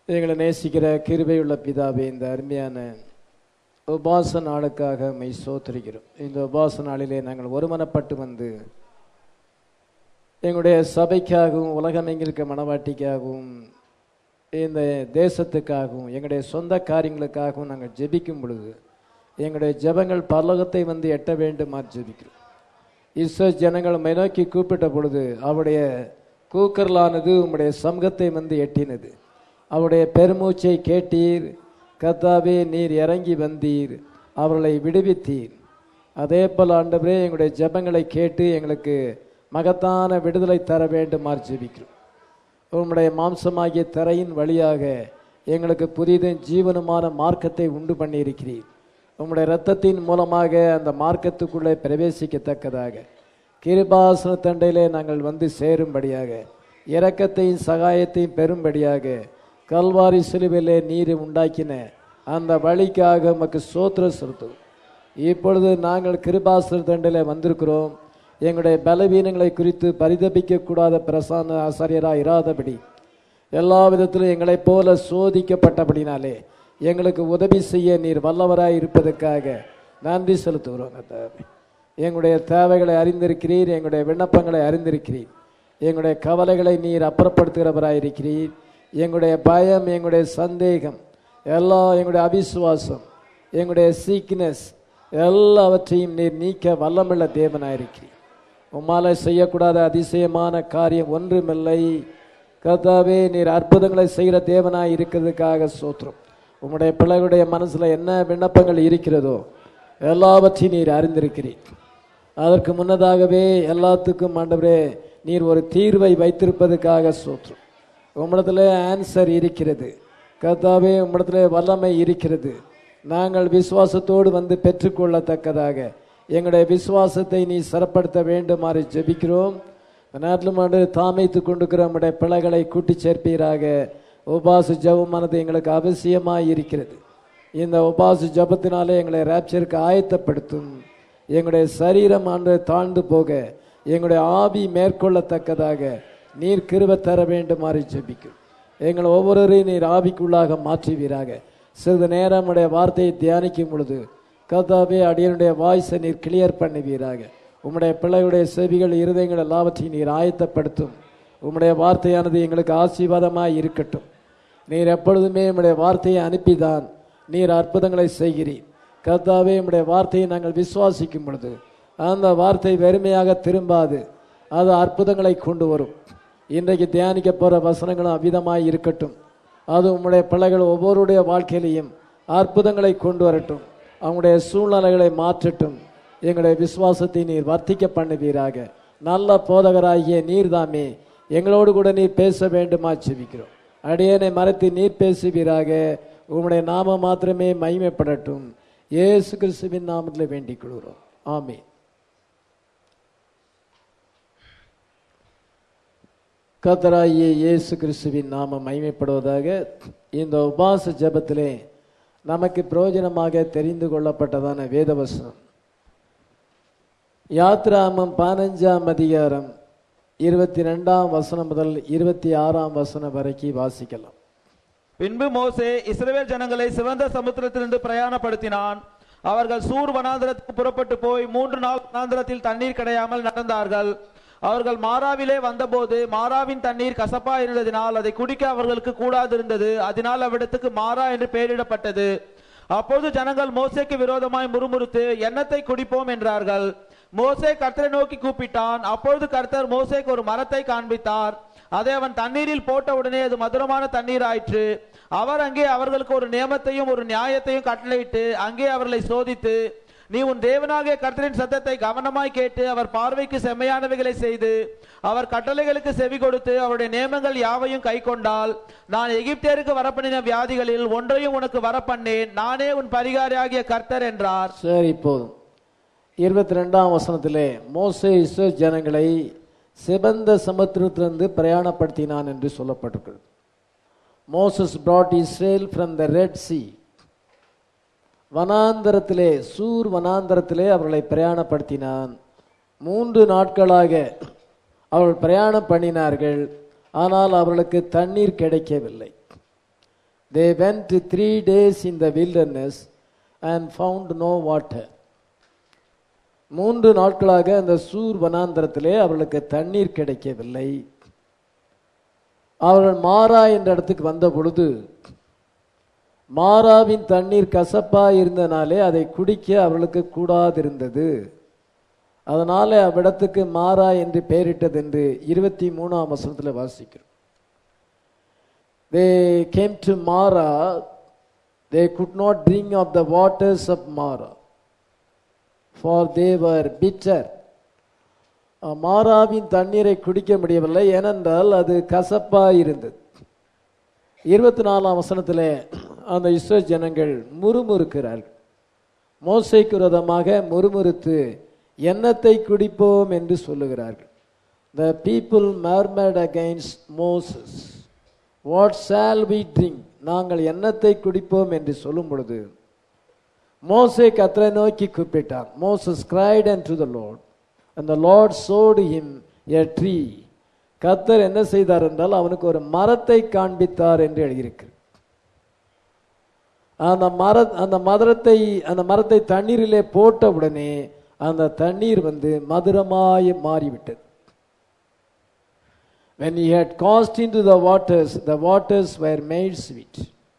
எங்களை நேசிக்கிற கிருபையுள்ள பிதாவே இந்த அருமையான உபாச நாளுக்காக மை சோத்திருக்கிறோம் இந்த உபாச நாளிலே நாங்கள் ஒருமனப்பட்டு வந்து எங்களுடைய சபைக்காகவும் உலகமெங்கிருக்க மனவாட்டிக்காகவும் இந்த தேசத்துக்காகவும் எங்களுடைய சொந்த காரியங்களுக்காகவும் நாங்கள் ஜெபிக்கும் பொழுது எங்களுடைய ஜெபங்கள் பரலோகத்தை வந்து எட்ட வேண்டுமா ஜெபிக்கிறோம் இஸ்ரோ ஜனங்கள் மை நோக்கி கூப்பிட்ட பொழுது அவருடைய கூக்கரலானது உம்முடைய சமூகத்தை வந்து எட்டினது அவருடைய பெருமூச்சை கேட்டீர் கர்த்தாவே நீர் இறங்கி வந்தீர் அவர்களை விடுவித்தீர் அதே போல் ஆண்டவரே எங்களுடைய ஜெபங்களை கேட்டு எங்களுக்கு மகத்தான விடுதலை தர வேண்டுமாறு ஜெபிக்கிறோம் உம்முடைய மாம்சமாகிய திரையின் வழியாக எங்களுக்கு புதிதும் ஜீவனுமான மார்க்கத்தை உண்டு பண்ணியிருக்கிறீர் உம்முடைய இரத்தத்தின் மூலமாக அந்த மார்க்கத்துக்குள்ளே பிரவேசிக்கத்தக்கதாக கிருபாசன தண்டையிலே நாங்கள் வந்து சேரும்படியாக இரக்கத்தையும் சகாயத்தையும் பெறும்படியாக கல்வாரி சிலுவிலே நீர் உண்டாக்கின அந்த வழிக்காக உமக்கு சோத்திரம் செலுத்தும் இப்பொழுது நாங்கள் கிருபாசன தண்டையிலே வந்திருக்கிறோம் எங்களுடைய பலவீனங்களை குறித்து பரிதபிக்கக்கூடாத பிரசான ஆசிரியராக இராதபடி எல்லா விதத்திலும் எங்களைப் போல சோதிக்கப்பட்டபடினாலே எங்களுக்கு உதவி செய்ய நீர் வல்லவராய் இருப்பதற்காக நன்றி செலுத்துகிறோம் கர்த்தாவே. எங்களுடைய தேவைகளை அறிந்திருக்கிறீர் எங்களுடைய விண்ணப்பங்களை அறிந்திருக்கிறீர் எங்களுடைய கவலைகளை நீர் அப்புறப்படுத்துகிறவராய் இருக்கிறீர் எங்களுடைய பயம் எங்களுடைய சந்தேகம் எல்லாம் எங்களுடைய அவிசுவாசம் எங்களுடைய சீக்னஸ் எல்லாவற்றையும் நீர் நீக்க வல்லமுள்ள தேவனாயிருக்கிறீர் உம்மால செய்யக்கூடாத அதிசயமான காரியம் ஒன்றுமில்லை கர்த்தாவே நீர் அற்புதங்களை செய்கிற தேவனாய் இருக்கிறதுக்காக சோத்திரம் உம்முடைய பிள்ளைகளுடைய மனசுல என்ன விண்ணப்பங்கள் இருக்கிறதோ எல்லாவற்றையும் நீர் அறிந்திருக்கிறீர் அதற்கு முன்னதாகவே எல்லாத்துக்கும் ஆண்டவரே நீர் ஒரு தீர்வை வைத்திருப்பதற்காக சோத்திரம் உம்மிடத்துல ஆன்சர் இருக்கிறது கர்த்தாவே உம்மிடத்துல வல்லமை இருக்கிறது நாங்கள் விசுவாசத்தோடு வந்து பெற்றுக்கொள்ளத்தக்கதாக எங்களுடைய விசுவாசத்தை நீ சிறப்படுத்த வேண்டுமாறு ஜெபிக்கிறோம் நாட்டிலும் ஆண்டு தாமைத்து கொண்டிருக்கிற நம்முடைய பிள்ளைகளை கூட்டி சேர்ப்பீராக உபாச ஜபமானது எங்களுக்கு அவசியமாய் இருக்கிறது இந்த உபாச ஜபத்தினாலே எங்களை ரேப்சருக்கு ஆயத்தப்படுத்தும் எங்களுடைய சரீரம் ஆண்டு தாழ்ந்து போக எங்களுடைய ஆவி மேற்கொள்ளத்தக்கதாக நீர் கிருப தர வேண்டுமாறு ஜெபிக்கும் எங்கள் ஒவ்வொருவரையும் நீர் ஆவிக்குள்ளாக மாற்றுவீராக சிறிது நேரம் உடைய வார்த்தையை தியானிக்கும் பொழுது கர்த்தாவே அடியனுடைய வாய்ஸை நீர் கிளியர் பண்ணுவீராக உம்முடைய பிள்ளைகளுடைய செவிகள் இருதயங்கள் எல்லாவற்றையும் நீர் ஆயத்தப்படுத்தும் உம்முடைய வார்த்தையானது எங்களுக்கு ஆசீர்வாதமாய் இருக்கட்டும் நீர் எப்பொழுதுமே உம்முடைய வார்த்தையை அனுப்பிதான் நீர் அற்புதங்களை செய்கிறீர் கர்த்தாவே உம்முடைய வார்த்தையை நாங்கள் விசுவாசிக்கும் பொழுது அந்த வார்த்தை வெறுமையாக திரும்பாது அது அற்புதங்களை கொண்டு வரும் இன்றைக்கு தியானிக்க போற வசனங்களும் அவ்விதமாய் இருக்கட்டும் அது உம்முடைய பிள்ளைகள் ஒவ்வொருடைய வாழ்க்கையிலையும் அற்புதங்களை கொண்டு வரட்டும் அவங்களுடைய சூழ்நிலைகளை மாற்றட்டும் எங்களுடைய விசுவாசத்தை நீர் வர்த்திக்க பண்ணுவீராக நல்ல போதகராகிய நீர்தாமே எங்களோடு கூட நீர் பேச வேண்டுமா செபிக்கிறோம் அடியனை மறைத்து நீர் பேசுவீராக உம்முடைய நாம மாத்திரமே மகிமைப்படட்டும் இயேசு கிறிஸ்துவின் நாமத்தில் வேண்டிக் கொள்கிறோம் ஆமென் கத்தராகிய இயேசு கிறிஸ்துவின் நாம மகிமைப்படுவதாக இந்த உபாச ஜெபத்திலே நமக்கு பிரயோஜனமாக தெரிந்து கொள்ளப்பட்டதான வேதவசனம் யாத்ராமம் பதினஞ்சாம் அதிகாரம் இருபத்தி ரெண்டாம் வசனம் முதல் இருபத்தி ஆறாம் வசனம் வரைக்கும் வாசிக்கலாம் பின்பு மோசே இஸ்ரவேல் ஜனங்களை சிவந்த சமுத்திரத்திலிருந்து பிரயாணப்படுத்தினான் அவர்கள் சூர் வனாந்திரத்துக்கு புறப்பட்டு போய் மூன்று நாள் வனாந்திரத்தில் தண்ணீர் கிடையாமல் நடந்தார்கள் அவர்கள் மாறாவிலே வந்தபோது மாறாவின் தண்ணீர் கசப்பா இருந்ததினால் அதை குடிக்க அவர்களுக்கு கூடாதிருந்தது அதனால் அவ்விடத்துக்கு மாறா என்று பெயரிடப்பட்டது அப்போது ஜனங்கள் மோசேக்கு விரோதமாய் முறுமுறுத்து எண்ணத்தை குடிப்போம் என்றார்கள் மோசே கர்த்தரை நோக்கி கூப்பிட்டான் அப்பொழுது கர்த்தர் மோசேக்கு ஒரு மரத்தை காண்பித்தார் அதை அவன் தண்ணீரில் போட்ட உடனே அது மதுரமான தண்ணீர் ஆயிற்று அவர் அங்கே அவர்களுக்கு ஒரு நியமத்தையும் ஒரு நியாயத்தையும் கட்டளையிட்டு அங்கே அவர்களை சோதித்து நீ உன் தேவனாகிய கர்த்தரின் சத்தத்தை கவனமாய் கேட்டு அவர் பார்வைக்கு செம்மையானவைகளை செய்து அவர் கட்டளைகளுக்கு செவி கொடுத்து அவருடைய நியமங்கள் யாவையும் கை கொண்டால் நான் எகிப்தியருக்கு வரப்பண்ணின வியாதிகளில் ஒன்றையும் உனக்கு வரப்பண்ணேன் நானே உன் பரிகாரியாகிய கர்த்தர் என்றார் சரி போதும் இருபத்தி ரெண்டாம் வசனத்திலே மோசே இஸ்ரேல் ஜனங்களை சிவந்த சமுத்திரத்திலிருந்து பிரயாணப்படுத்தினான் என்று சொல்லப்பட்டிருக்கிறது Moses brought Israel from the red sea வனாந்தரத்திலே சூர் வனாந்தரத்திலே அவர்களை பிரயாணப்படுத்தினான் மூன்று நாட்களாக அவர்கள் பிரயாணம் பண்ணினார்கள் ஆனால் அவர்களுக்கு தண்ணீர் கிடைக்கவில்லை They went three days in the wilderness and found no water. மூன்று நாட்களாக அந்த சூர் வனாந்தரத்திலே அவர்களுக்கு தண்ணீர் கிடைக்கவில்லை அவர்கள் மாறா என்ற இடத்துக்கு வந்த பொழுது மாறாவின் தண்ணீர் கசப்பா இருந்தனாலே அதை குடிக்க அவர்களுக்கு கூடாதிருந்தது அதனால அவ்விடத்துக்கு மாறா என்று பெயரிட்டது என்று இருபத்தி மூணாம் வசனத்தில் வாசிக்கிறோம் they came to Mara, they could not drink of the waters of Mara, for they were bitter. அஹ் மாறாவின் தண்ணீரை குடிக்க முடியவில்லை ஏனென்றால் அது கசப்பா இருந்தது இருபத்தி நாலாம் வசனத்திலே அந்த இஸ்ரோ ஜனங்கள் முறுமுறுக்கிறார்கள் மோசைக்கு விரோதமாக முறுமுறுத்து எண்ணத்தை குடிப்போம் என்று சொல்லுகிறார்கள் the people murmured against Moses what shall we drink நாங்கள் எண்ணத்தை குடிப்போம் என்று சொல்லும் பொழுது மோசே கத்தரை நோக்கி கூப்பிட்டான் Moses cried unto the lord and the lord showed him a tree கத்தர் என்ன செய்தார் என்றால் அவனுக்கு ஒரு மரத்தை காண்பித்தார் என்று எழுதியிருக்கு அந்த மர அந்த மரத்தை அந்த மரத்தை தண்ணீரிலே போட்ட உடனே அந்த தண்ணீர் வந்து மதுரமாய் மாறிவிட்டது when he had cast into the waters the waters were made sweet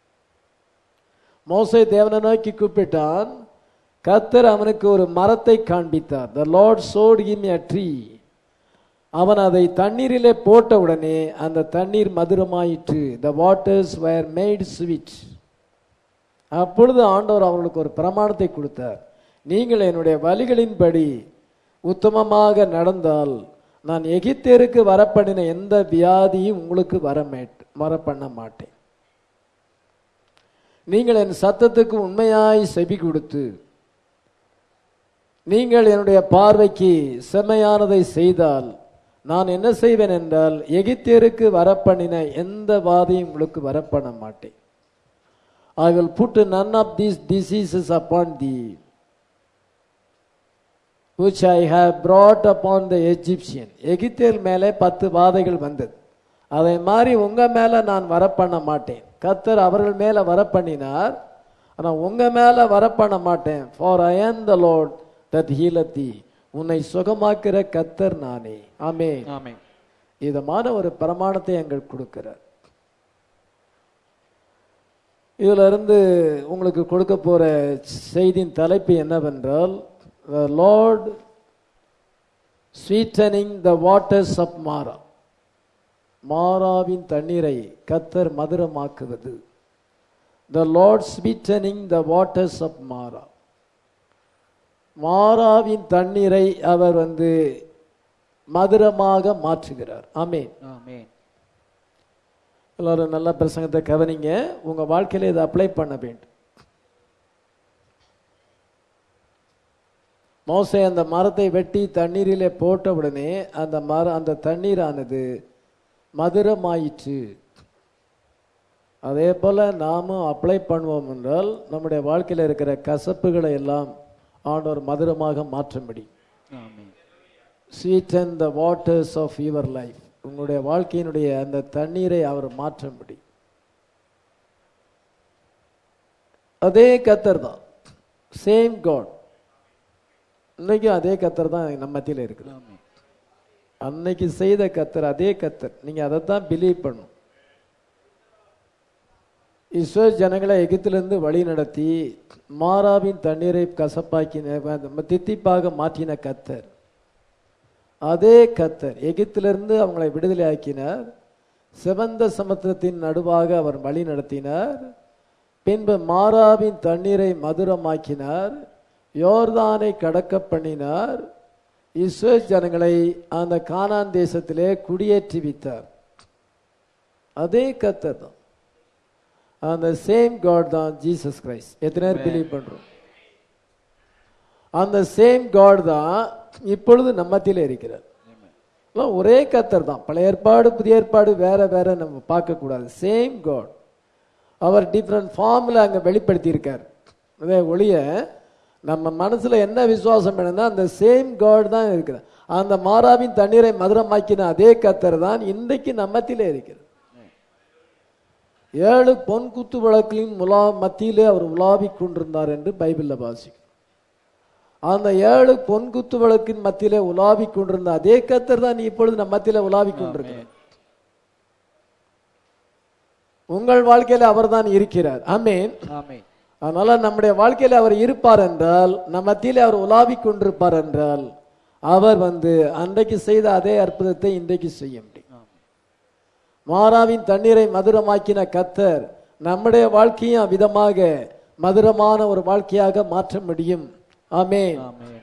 மோசே தேவனை நோக்கி கூப்பிட்டான் கத்தர் அவனுக்கு ஒரு மரத்தை காண்பித்தார் the lord showed him a tree அவன் அதை தண்ணீரிலே போட்ட உடனே அந்த தண்ணீர் மதுரமாயிற்று the waters were made sweet அப்பொழுது ஆண்டவர் அவர்களுக்கு ஒரு பிரமாணத்தை கொடுத்தார் நீங்கள் என்னுடைய வழிகளின்படி உத்தமமாக நடந்தால் நான் எகிப்தியருக்கு வரப்பண்ணின எந்த வியாதியும் உங்களுக்கு வரமேட் வரப்பண்ண மாட்டேன் நீங்கள் என் சத்தத்துக்கு உண்மையாய் செவி கொடுத்து நீங்கள் என்னுடைய பார்வைக்கு செம்மையானதை செய்தால் நான் என்ன செய்வேன் என்றால் எகிப்தியருக்கு வரப்பண்ணின எந்த வாதையும் உங்களுக்கு வரப்பண்ண மாட்டேன் I will put none of these diseases upon thee which I have brought upon the Egyptian எகிப்தியர் மேலே பத்து வாதைகள் வந்தது அதை மாதிரி உங்க மேல நான் வரப்பண்ண மாட்டேன் கத்தர் அவர்கள் மேல வரப்பண்ணினார் ஆனா உங்க மேல வரப்பண்ண மாட்டேன் for I am the lord that healeth thee உன்னை சுகமாக்குற கத்தர் நானே ஆமே ஆமென் இதமான ஒரு பிரமாணத்தை எங்கள் கொடுக்கிறார் இதுல இருந்து உங்களுக்கு கொடுக்க போற செய்தியின் தலைப்பு என்னவென்றால் lord sweetening the waters of Marah மாறாவின் தண்ணீரை கத்தர் மதுரமாக்குவது the lord sweetening the waters of Marah மாறாவின் தண்ணீரை அவர் வந்து மதுரமாக மாற்றுகிறார் ஆமென் ஆமென் எல்லாரும் நல்ல பிரசங்கத்தை கவனிங்க உங்க வாழ்க்கையில இதை அப்ளை பண்ண வேண்டும் மோசே அந்த மரத்தை வெட்டி தண்ணீரிலே போட்ட உடனே அந்த மர அந்த தண்ணீரானது மதுரமாயிற்று அதே போல நாமும் அப்ளை பண்ணுவோம் என்றால் நம்முடைய வாழ்க்கையில் இருக்கிற கசப்புகளை எல்லாம் ஆண்டவர் மதுரமாக மாற்ற முடியும் amen sweeten the waters of your life உங்களுடைய வாழ்க்கையினுடைய அந்த தண்ணீரை அவர் மாற்ற முடியும் அதே கத்தர் தான் சேம் காட் இன்னைக்கும் அதே கத்தர் தான் நம்ம மத்தியில் இருக்குது ஆமென் அன்னைக்கு செய்த கத்தர் அதே கத்தர் நீங்க அதைத்தான் பிலீவ் பண்ணும் இஸ்ரோ ஜனங்களை எகிப்திலிருந்து வழி நடத்தி மாறாவின் தண்ணீரை கசப்பாக்கின தித்திப்பாக மாற்றின கத்தர் அதே கத்தர் எகிப்திலிருந்து அவங்களை விடுதலை ஆக்கினார் சிவந்த சமுத்திரத்தின் நடுவாக அவர் வழி நடத்தினார் பின்பு மாறாவின் தண்ணீரை மதுரமாக்கினார் யோர்தானை கடக்க பண்ணினார் இஸ்ரேல் ஜனங்களை அந்த கானான் தேசத்திலே குடியேற்றி வைத்தார் அதே கத்தர் தான் அந்த சேம் காட் தான் ஜீசஸ் கிரைஸ்ட் எத்தனை பேர் பிலீவ் பண்றோம் அந்த சேம் காட் தான் இப்பொழுது நம்மத்திலே இருக்கிறார் எல்லாம் ஒரே கத்தர் தான் பழைய ஏற்பாடு புதிய ஏற்பாடு வேற வேற நம்ம பார்க்க கூடாது சேம் காட் அவர் டிஃப்ரெண்ட் ஃபார்ம்ல அங்க வெளிப்படுத்தி இருக்கார் அதே ஒளிய நம்ம மனசுல என்ன விசுவாசம் வேணும்னா அந்த சேம் காட் தான் இருக்கிறார் அந்த மாறாவின் தண்ணீரை மதுரமாக்கின அதே கத்தர் தான் இன்றைக்கு நம்மத்திலே இருக்கிறது ஏழு பொன் குத்து விளக்கின் முலா மத்தியிலே அவர் உலாவிக் கொண்டிருந்தார் என்று பைபிள்ல வாசிக்கும் அந்த ஏழு பொன் குத்து விளக்கின் மத்தியிலே உலாவிக் கொண்டிருந்த அதே கத்தர் தான் இப்பொழுது நம்ம மத்தியில உலாவிக் கொண்டிருக்கிறார் உங்கள் வாழ்க்கையில அவர்தான் இருக்கிறார் ஆமென் ஆமென் அதனால நம்முடைய வாழ்க்கையில அவர் இருப்பார் என்றால் நம் மத்தியிலே அவர் உலாவிக் கொண்டிருப்பார் என்றால் அவர் வந்து அன்றைக்கு செய்த அதே அற்புதத்தை இன்றைக்கு செய்ய முடியும் மாறாவின் தண்ணீரை மதுரமாக்கின கத்தர் நம்முடைய வாழ்க்கையும் அவ்விதமாக மதுரமான ஒரு வாழ்க்கையாக மாற்ற முடியும் ஆமென் ஆமென்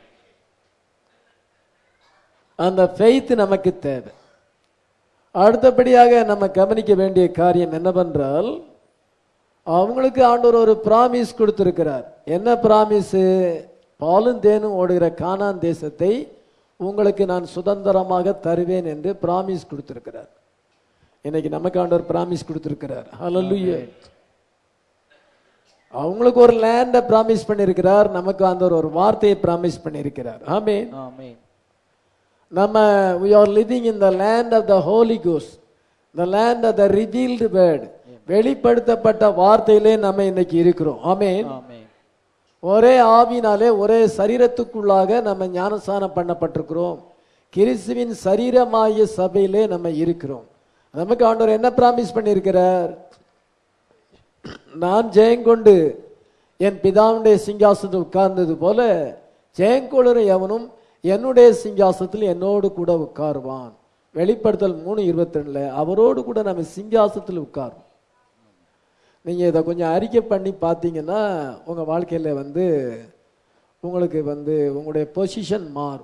அந்த ஃபெய்த் நமக்கு தேவை அடுத்தபடியாக நம்ம கவனிக்க வேண்டிய காரியம் என்னவென்றால் அவங்களுக்கு ஆண்டவர் ஒரு பிராமிஸ் கொடுத்திருக்கிறார் என்ன பிராமிஸ் பாலும் தேனும் ஓடுகிற கானான் தேசத்தை உங்களுக்கு நான் சுதந்திரமாக தருவேன் என்று பிராமிஸ் கொடுத்திருக்கிறார் இன்னைக்கு நமக்கு ஆண்டவர் பிராமிஸ் கொடுத்திருக்கிறார் ஹalleluya அவங்களுக்கு ஒரு லேண்டை பிராமிஸ் பண்ணியிருக்கிறார் நமக்கு ஆண்டவர் ஒரு வார்த்தையை பிராமிஸ் பண்ணியிருக்கிறார் ஆமென் ஆமென் நம்ம we are living in the land of the holy ghost the land of the revealed word வெளிப்படுத்தப்பட்ட வார்த்தையிலே நம்ம இன்னைக்கு இருக்கிறோம் ஆமென் ஆமென் ஒரே ஆவினாலே ஒரே சரீரத்துக்குள்ளாக நம்ம ஞானஸ்தானம் பண்ணப்பட்டிருக்கிறோம் கிறிஸ்துவின் சரீரமாகிய சபையிலே நம்ம இருக்கிறோம் நமக்கு ஆண்டவர் என்ன பிராமிஸ் பண்ணியிருக்கிறார் நான் ஜெயங்கொண்டு என் பிதாவுடைய சிங்காசனத்தில் உட்கார்ந்தது போல ஜெயங்கொள்ளுற எவனும் என்னுடைய சிங்காசனத்தில் என்னோடு கூட உட்காருவான் வெளிப்படுத்தல் மூணு இருபத்தி ரெண்டுல அவரோடு கூட நம்ம சிங்காசனத்தில் உட்காருவோம் நீங்க இதை கொஞ்சம் அறிக்கை பண்ணி பார்த்தீங்கன்னா உங்க வாழ்க்கையில வந்து உங்களுக்கு வந்து உங்களுடைய பொசிஷன் மாறும்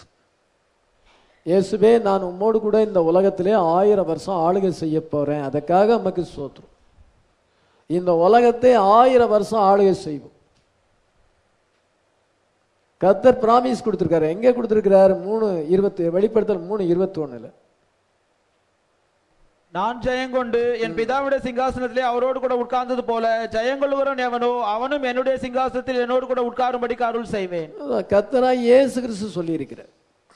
இயேசுவே நான் உம்மோடு கூட இந்த உலகத்திலே ஆயிரம் வருஷம் ஆளுகை செய்ய போறேன் அதுக்காக நமக்கு சோத்துரும் இந்த உலகத்தை ஆயிரம் வருஷம் ஆளுகை செய்வோம் கத்தர் பிராமிஸ் கொடுத்திருக்காரு எங்க கொடுத்திருக்கிறாரு மூணு இருபத்தி வெளிப்படுத்தல் மூணு இருபத்தி ஒண்ணுல நான் ஜெயங்கொண்டு என் பிதாவுடைய சிங்காசனத்திலே அவரோடு கூட உட்கார்ந்தது போல ஜெயங்கொள்ளுகிறவன் எவனோ அவனும் என்னுடைய சிங்காசனத்தில் என்னோடு கூட உட்காரும்படிக்கு அருள் செய்வேன் கத்தரா இயேசு கிறிஸ்து சொல்லி இருக்கிறார்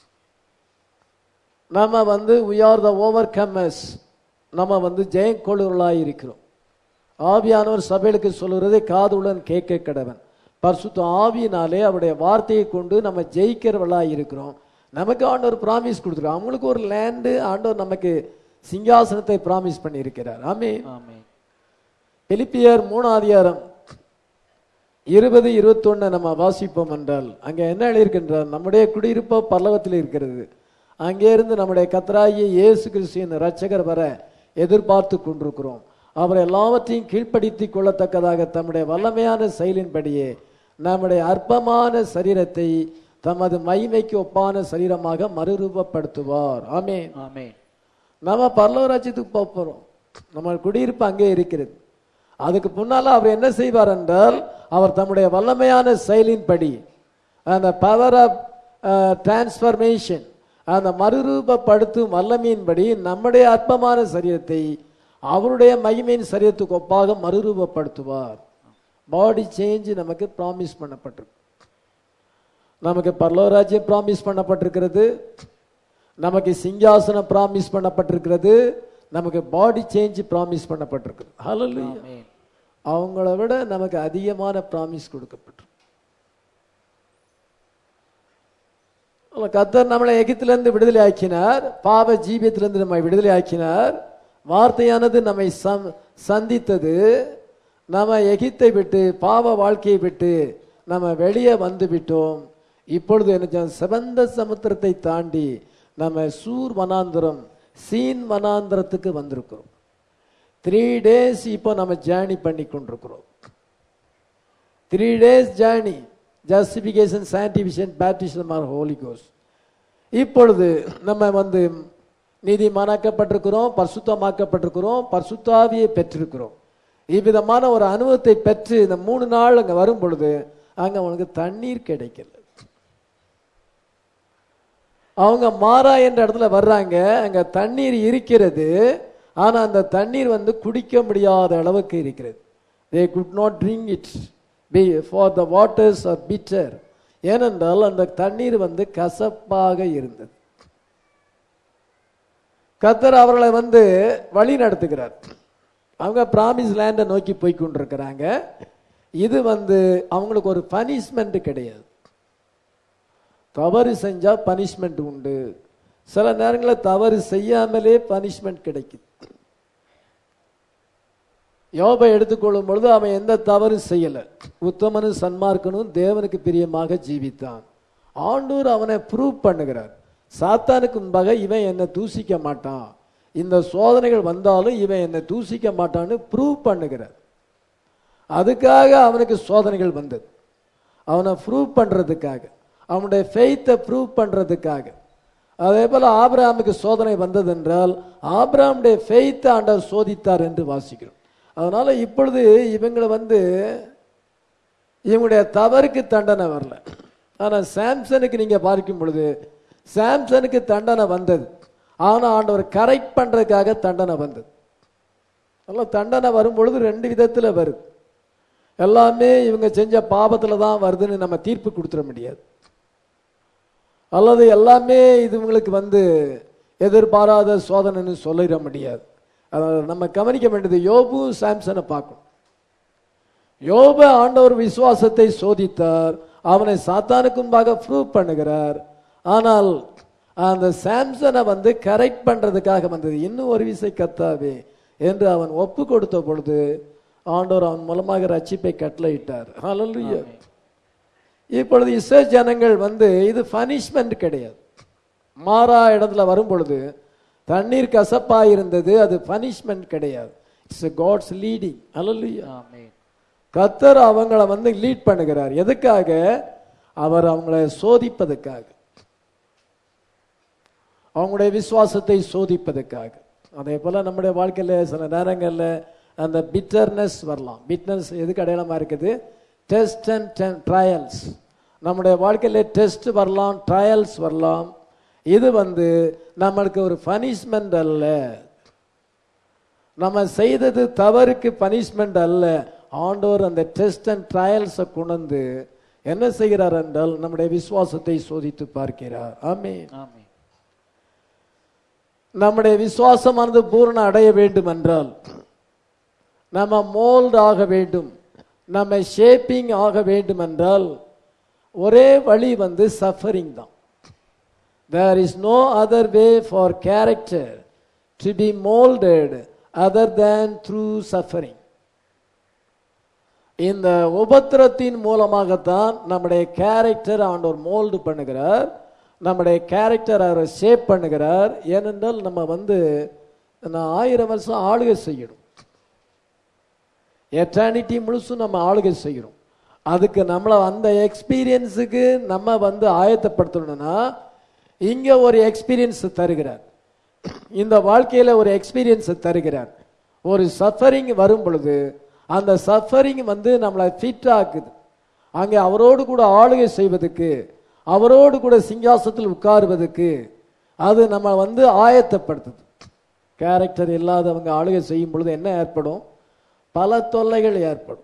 நாம வந்து we are the overcomers நம்ம வந்து ஜெயக்கொள்ளுகளாய் இருக்கிறோம் ஆவியானவர் சபைகளுக்கு சொல்லுறதை காதுடன் கேட்க கடவன் பரிசுத்த ஆவியினாலே அவருடைய வார்த்தையை கொண்டு நம்ம ஜெயிக்கிறவர்களாய் இருக்கிறோம் நமக்கு ஆண்டவர் பிராமிஸ் கொடுத்துருக்கோம் அவங்களுக்கு ஒரு லேண்டு ஆண்டவர் நமக்கு சிங்காசனத்தை பிராமிஸ் பண்ணி இருக்கிறார் ஆமே ஆமென் பிலிப்பியர் மூணாம் அதிகாரம் இருபது இருபத்தொன்னு நம்ம வாசிப்போம் என்றால் அங்க என்ன எழுதியிருக்கின்றார் நம்முடைய குடியிருப்போ பல்லவத்தில் இருக்கிறது அங்கே இருந்து நம்முடைய கத்தராகிய இயேசு கிறிஸ்துவின் இரட்சகர் வர எதிர்பார்த்து கொண்டிருக்கிறோம் அவர் எல்லாவற்றையும் கீழ்ப்படுத்திக் கொள்ளத்தக்கதாக தம்முடைய வல்லமையான செயலின்படியே நம்முடைய அற்பமான சரீரத்தை தமது மகிமைக்கு ஒப்பான சரீரமாக மறுரூபப்படுத்துவார் ஆமென் ஆமென் நாம பரலோக ராஜ்யத்துக்கு போக போறோம் நம்ம குடியிருப்பு அங்கே இருக்கிறது அதுக்கு முன்னால அவர் என்ன செய்வார் என்றால் அவர் தம்முடைய வல்லமையான செயலின்படி அந்த பவர் ஆஃப் டிரான்ஸ்ஃபர்மேஷன் அந்த மறுரூபப்படுத்தும் வல்லமையின்படி நம்முடைய அற்பமான சரீரத்தை அவருடைய மகிமையின் சரீரத்துக்கு ஒப்பாக மறுரூபப்படுத்துவார் பாடி சேஞ்ச் நமக்கு ப்ராமிஸ் பண்ணப்பட்டிருக்கு நமக்கு பரலோராஜ்யம் ப்ராமிஸ் பண்ணப்பட்டிருக்கிறது நமக்கு சிங்காசனம் ப்ராமிஸ் பண்ணப்பட்டிருக்கிறது நமக்கு பாடி சேஞ்ச் ப்ராமிஸ் பண்ணப்பட்டிருக்கிறது ஹalleluya ஆமென் அவங்கள விட நமக்கு அதிகமான ப்ராமிஸ் கொடுக்கப்பட்டிருக்கு அப்ப கர்த்தர் நம்மளை எகிப்திலிருந்து விடுதலை ஆக்கினார் பாவ ஜீவியத்திலிருந்து நம்மை விடுதலை ஆக்கினார் வார்த்தையானது நம்மை சம் சந்தித்தது நம்ம எகிப்தை விட்டு பாவ வாழ்க்கையை விட்டு நம்ம வெளியே வந்து விட்டோம் இப்பொழுது என்ன செய்யணும்? சிவந்த சமுத்திரத்தை தாண்டி நம்ம சூர் வனாந்திரம் சீன் வனாந்திரத்துக்கு வந்திருக்கிறோம் த்ரீ டேஸ் இப்போ நம்ம ஜேர்னி பண்ணி கொண்டிருக்கிறோம் three days journey justification sanctification baptism or holy கோஸ் இப்பொழுது நம்ம வந்து நீதிமானாக்கப்பட்டிருக்கிறோம் பரிசுத்தமாக்கப்பட்டிருக்கிறோம் பரிசுத்தாவியை பெற்றிருக்கிறோம் இவ்விதமான ஒரு அனுபவத்தை பெற்று இந்த மூணு நாள் அங்க வரும் பொழுது அங்க அவனுக்கு தண்ணீர் கிடைக்கல அவங்க மாறா என்ற இடத்துல வர்றாங்க அங்க தண்ணீர் இருக்கிறது ஆனா அந்த தண்ணீர் வந்து குடிக்க முடியாத அளவுக்கு இருக்கிறது they could not drink it பி for the waters are bitter ஏனென்றால் அந்த தண்ணீர் வந்து கசப்பாக இருந்தது கத்தர் அவர்களை வந்து வழி நடத்துகிறார் அவங்க பிராமிஸ் லேண்டை நோக்கி போய் கொண்டிருக்கிறாங்க இது வந்து அவங்களுக்கு ஒரு பனிஷ்மெண்ட் கிடையாது தவறு செஞ்சா பனிஷ்மெண்ட் உண்டு சில நேரங்களில் தவறு செய்யாமலே பனிஷ்மெண்ட் கிடைக்குது யோபை எடுத்துக்கொள்ளும் பொழுது அவன் எந்த தவறு செய்யல உத்தமனும் சன்மார்க்கனும் தேவனுக்கு பிரியமாக ஜீவித்தான் ஆண்டூர் அவனை ப்ரூவ் பண்ணுகிறார் சாத்தானுக்கு முன்பாக இவன் என்னை தூசிக்க மாட்டான் இந்த சோதனைகள் வந்தாலும் இவன் என்னை தூசிக்க மாட்டான்னு ப்ரூவ் பண்ணுகிறார் அதுக்காக அவனுக்கு சோதனைகள் வந்தது அவனை ப்ரூவ் பண்றதுக்காக அவனுடைய ஃபெய்த்தை ப்ரூவ் பண்றதுக்காக அதே போல ஆபிரகாமுக்கு சோதனை வந்தது என்றால் ஆபிரகாமுடைய ஃபெய்த்தை ஆண்டவர் சோதித்தார் என்று வாசிக்கிறோம் அதனால இப்பொழுது இவங்களை வந்து இவங்களுடைய தவறுக்கு தண்டனை வரல ஆனா சாம்சனுக்கு நீங்க பார்க்கும் பொழுது சாம்சனுக்கு தண்டனை வந்தது ஆனா ஆண்டவர் கரெக்ட் பண்றதுக்காக தண்டனை வந்தது அதெல்லாம் தண்டனை வரும் பொழுது ரெண்டு விதத்துல வருது எல்லாமே இவங்க செஞ்ச பாபத்துல தான் வருதுன்னு நம்ம தீர்ப்பு கொடுத்துட முடியாது அல்லது எல்லாமே இது இவங்களுக்கு வந்து எதிர்பாராத சோதனைன்னு சொல்லிட முடியாது அதாவது நம்ம கவனிக்க வேண்டியது யோபு சாம்சனை பார்க்கணும் யோப ஆண்டவர் விசுவாசத்தை சோதித்தார் அவனை சாத்தானுக்கு முன்பாக ப்ரூவ் பண்ணுகிறார் ஆனால் அந்த சாம்சனை வந்து கரெக்ட் பண்றதுக்காக வந்தது இன்னும் ஒரு விசை கத்தாவே என்று அவன் ஒப்பு கொடுத்த பொழுது ஆண்டவர் அவன் மூலமாக ரட்சிப்பை கட்டளையிட்டார் ஹalleluya இப்பொழுது இஸ்ரே ஜனங்கள் வந்து இது பனிஷ்மெண்ட் கிடையாது மாறா இடத்துல வரும் பொழுது தண்ணீர் கசப்பா இருந்தது அது பனிஷ்மெண்ட் கிடையாது it's God's leading hallelujah amen கத்தர் அவங்கள வந்து லீட் பண்ணுகிறார் எதுக்காக அவர் அவங்கள சோதிப்பதற்காக அவங்களுடைய விசுவாசத்தை சோதிப்பதற்காக அதே போல நம்முடைய வாழ்க்கையில சில நேரங்கள்ல அந்த பிட்டர்னஸ் வரலாம் பிட்னஸ் எதுக்கு அடையாளமா இருக்குது டெஸ்ட் அண்ட் ட்ரையல்ஸ் நம்முடைய வாழ்க்கையில டெஸ்ட் வரலாம் ட்ரையல்ஸ் வரலாம் இது வந்து நம்மளுக்கு ஒரு பனிஷ்மெண்ட் அல்ல நம்ம செய்தது தவறுக்கு பனிஷ்மெண்ட் அல்ல ஆண்டவர் அந்த டெஸ்ட் அண்ட் ட்ரையல்ஸை கொண்டு என்ன செய்கிறார் என்றால் நம்முடைய விசுவாசத்தை சோதித்து பார்க்கிறார் ஆமென் ஆமென் நம்முடைய விசுவாசமானது பூரண அடைய வேண்டும் என்றால் நம்ம மோல்ட் ஆக வேண்டும் நம்ம ஷேப்பிங் ஆக வேண்டும் என்றால் ஒரே வழி வந்து சஃபரிங் தான் there is no other way for character to be moulded other than through suffering இந்த உபத்திரத்தின் மூலமாகத்தான் நம்முடைய கேரக்டர் ஆண்டவர் மோல்டு பண்ணுகிறார் நம்முடைய கேரக்டர் அவர் ஷேப் பண்ணுகிறார் ஏனென்றால் நம்ம வந்து நான் ஆயிரம் வருஷம் ஆளுகை செய்யணும் எட்டர்னிட்டி முழுசும் நம்ம ஆளுகை செய்கிறோம் அதுக்கு நம்மளை அந்த எக்ஸ்பீரியன்ஸுக்கு நம்ம வந்து ஆயத்தப்படுத்தணும்னா இங்க ஒரு எக்ஸ்பீரியன்ஸ் தருகிறார் இந்த வாழ்க்கையில ஒரு எக்ஸ்பீரியன்ஸ் தருகிறார் ஒரு சஃபரிங் வரும் பொழுது அந்த சஃபரிங் வந்து நம்மளை ஃபிட் ஆக்குது அங்கே அவரோடு கூட ஆளுகை செய்வதற்கு அவரோடு கூட சிங்காசத்தில் உட்காருவதற்கு அது நம்ம வந்து ஆயத்தப்படுத்துது கேரக்டர் இல்லாதவங்க ஆளுகை செய்யும் பொழுது என்ன ஏற்படும் பல தொல்லைகள் ஏற்படும்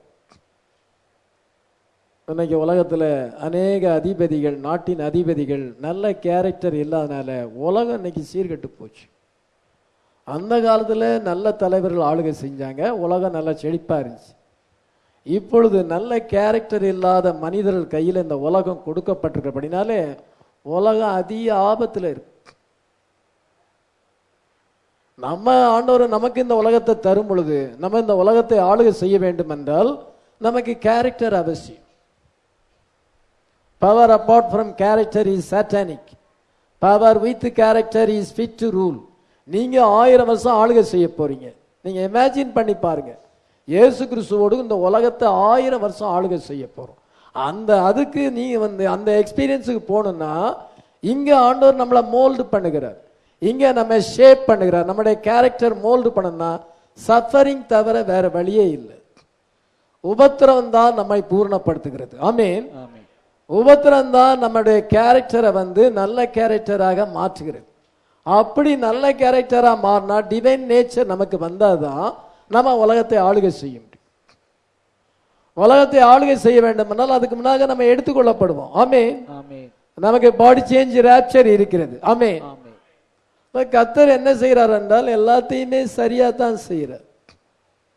இன்னைக்கு உலகத்துல அநேக அதிபதிகள் நாட்டின் அதிபதிகள் நல்ல கேரக்டர் இல்லாதனால உலகம் இன்னைக்கு சீர்கெட்டு போச்சு அந்த காலத்துல நல்ல தலைவர்கள் ஆளுகை செஞ்சாங்க உலகம் நல்லா செழிப்பா இருந்துச்சு இப்பொழுது நல்ல கேரக்டர் இல்லாத மனிதர்கள் கையில் இந்த உலகம் கொடுக்கப்பட்டிருக்கிறபடினாலே உலகம் அதிக ஆபத்துல இருக்கு நம்ம ஆண்டவர் நமக்கு இந்த உலகத்தை தரும் பொழுது நம்ம இந்த உலகத்தை ஆளுகை செய்ய வேண்டும் என்றால் நமக்கு கேரக்டர் அவசியம் power apart from character is satanic power with character is fit to rule நீங்க ஆயிரம் வருஷம் ஆளுகை செய்ய போறீங்க நீங்க இமேஜின் பண்ணி பாருங்க இயேசு கிறிஸ்துவோடு இந்த உலகத்தை ஆயிரம் வருஷம் ஆளுகை செய்ய போறோம் அந்த அதுக்கு நீ வந்து அந்த எக்ஸ்பீரியன்ஸுக்கு போகணும்னா இங்க ஆண்டவர் நம்மளை மோல்டு பண்ணுகிறார் இங்க நம்ம ஷேப் பண்ணுகிறார் நம்முடைய கேரக்டர் மோல்டு பண்ணணும்னா சஃபரிங் தவிர வேற வழியே இல்லை உபத்திரம் தான் நம்மை பூர்ணப்படுத்துகிறது ஆமீன் ஆமென் உபத்திரம் தான் நம்முடைய கேரக்டரை வந்து நல்ல கேரக்டராக மாற்றுகிறது அப்படி நல்ல கேரக்டரா மாறினா டிவைன் நேச்சர் நமக்கு வந்தாதான் நம்ம உலகத்தை ஆளுகை செய்ய முடியும் உலகத்தை ஆளுகை செய்ய வேண்டுமென்றால் அதுக்கு முன்னாக நம்ம எடுத்துக்கொள்ளப்படுவோம் ஆமே ஆமென் நமக்கு பாடி சேஞ்ச் ரேப்சர் இருக்கிறது ஆமே ஆமென் கத்தர் என்ன செய்யறார் என்றால் எல்லாத்தையுமே சரியா தான் செய்யறார்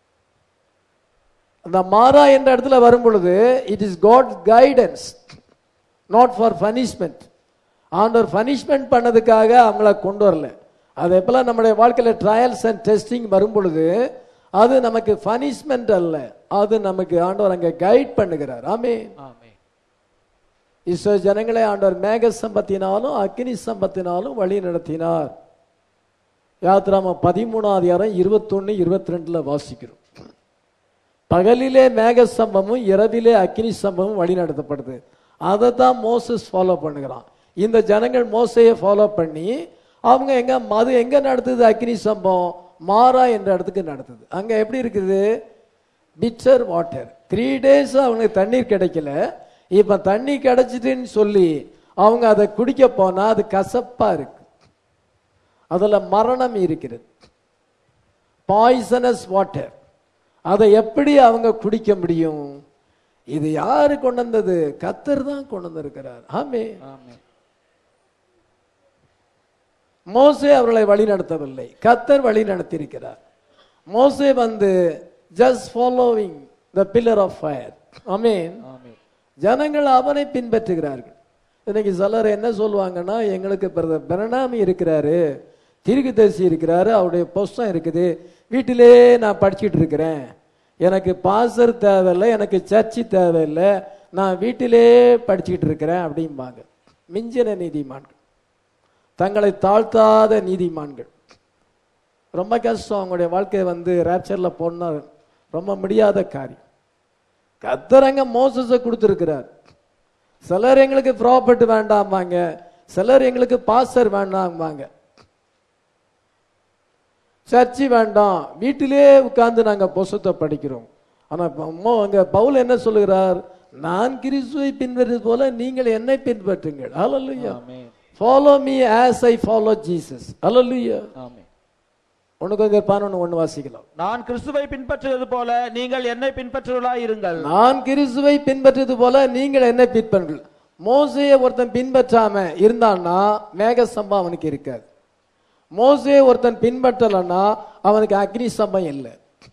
அந்த மாறா என்ற இடத்துல வரும் பொழுது it is God guidance not for punishment ஆண்டவர் பனிஷ்மெண்ட் பண்ணதுக்காக அவங்கள கொண்டு வரல அதே போல நம்முடைய வாழ்க்கையில ட்ரையல்ஸ் அண்ட் டெஸ்டிங் வரும் பொழுது அது நமக்கு பனிஷ்மெண்ட் அல்ல அது நமக்கு ஆண்டவர் அங்க கைட் பண்ணுகிறார் ஆமே ஆமென் இஸ்ரோ ஜனங்களை ஆண்டவர் மேக சம்பத்தினாலும் அக்னி சம்பத்தினாலும் வழி நடத்தினார் யாத்ராம பதிமூணாவது அதிகாரம் இருபத்தொன்னு இருபத்தி ரெண்டுல வாசிக்கிறோம் பகலிலே மேக சம்பமும் இரவிலே அக்னி சம்பமும் வழி நடத்தப்படுது அதை தான் மோசஸ் ஃபாலோ பண்ணுகிறான் இந்த ஜனங்கள் மோசையை ஃபாலோ பண்ணி அவங்க எங்க அது எங்க நடத்துது அக்னி சம்பம் மாறா என்ற இடத்துக்கு நடத்துது அங்க எப்படி இருக்குது பிச்சர் வாட்டர் த்ரீ டேஸ் அவங்களுக்கு தண்ணீர் கிடைக்கல இப்ப தண்ணி கிடைச்சிட்டுன்னு சொல்லி அவங்க அதை குடிக்க போனா அது கசப்பா இருக்கு அதுல மரணம் இருக்கிறது பாய்சனஸ் வாட்டர் அதை எப்படி அவங்க குடிக்க முடியும் இது யாரு கொண்டு வந்தது கத்தர் தான் கொண்டு வந்திருக்கிறார் ஆமே ஆமென் மோசே அவர்களை வழி நடத்தவில்லை கத்தர் வழி நடத்தியிருக்கிறார் மோசே வந்து just following the pillar of fire ஆமீன் ஆமென் ஜனங்கள் அவனை பின்பற்றுகிறார்கள் இன்னைக்கு சிலர் என்ன சொல்லுவாங்கன்னா எங்களுக்கு பிரதர் பிரணாமி இருக்கிறாரு தீர்க்கதரிசி இருக்கிறாரு அவருடைய புஸ்தகம் இருக்குது வீட்டிலே நான் படிச்சிட்டு இருக்கிறேன் எனக்கு பாசர் தேவையில்லை எனக்கு சர்ச்சு தேவையில்லை நான் வீட்டிலே படிச்சுக்கிட்டு இருக்கிறேன் அப்படிம்பாங்க மிஞ்சின நீதிமான்கள் தங்களை தாழ்த்தாத நீதிமான்கள் ரொம்ப கஷ்டம் அவங்களுடைய வாழ்க்கை வந்து ரேப்சர்ல போனா ரொம்ப முடியாத காரியம் கத்தரங்க மோசஸை கொடுத்துருக்கிறார் சிலர் எங்களுக்கு ப்ராப்பர்ட் வேண்டாம்பாங்க சிலர் எங்களுக்கு பாஸ்டர் வேண்டாம்பாங்க சர்ச்சு வேண்டாம் வீட்டிலே உட்கார்ந்து நாங்க புஸ்தத்தை படிக்கிறோம் ஆனா ப- மோ- அங்க பவுல் என்ன சொல்லுகிறார் நான் கிறிஸ்துவை பின்பற்றுவது போல நீங்கள் என்னை பின்பற்றுங்கள் hallelujah amen follow me as I follow Jesus hallelujah amen உனக்கு அங்க பதினொன்று ஒன்று வாசிக்கலாம் நான் கிறிஸ்துவை பின்பற்றுவது போல நீங்கள் என்னை பின்பற்றுவர்களாய் இருங்கள் நான் கிறிஸ்துவை பின்பற்றுவது போல நீங்கள் என்ன பின்பற்றுங்கள் மோசையை ஒருத்தன் பின்பற்றாம இருந்தான்னா மேக சம்பம் அவனுக்கு இருக்காது மோசையை ஒருத்தன் பின்பற்றலன்னா அவனுக்கு அக்னி சம்பம் இல்லை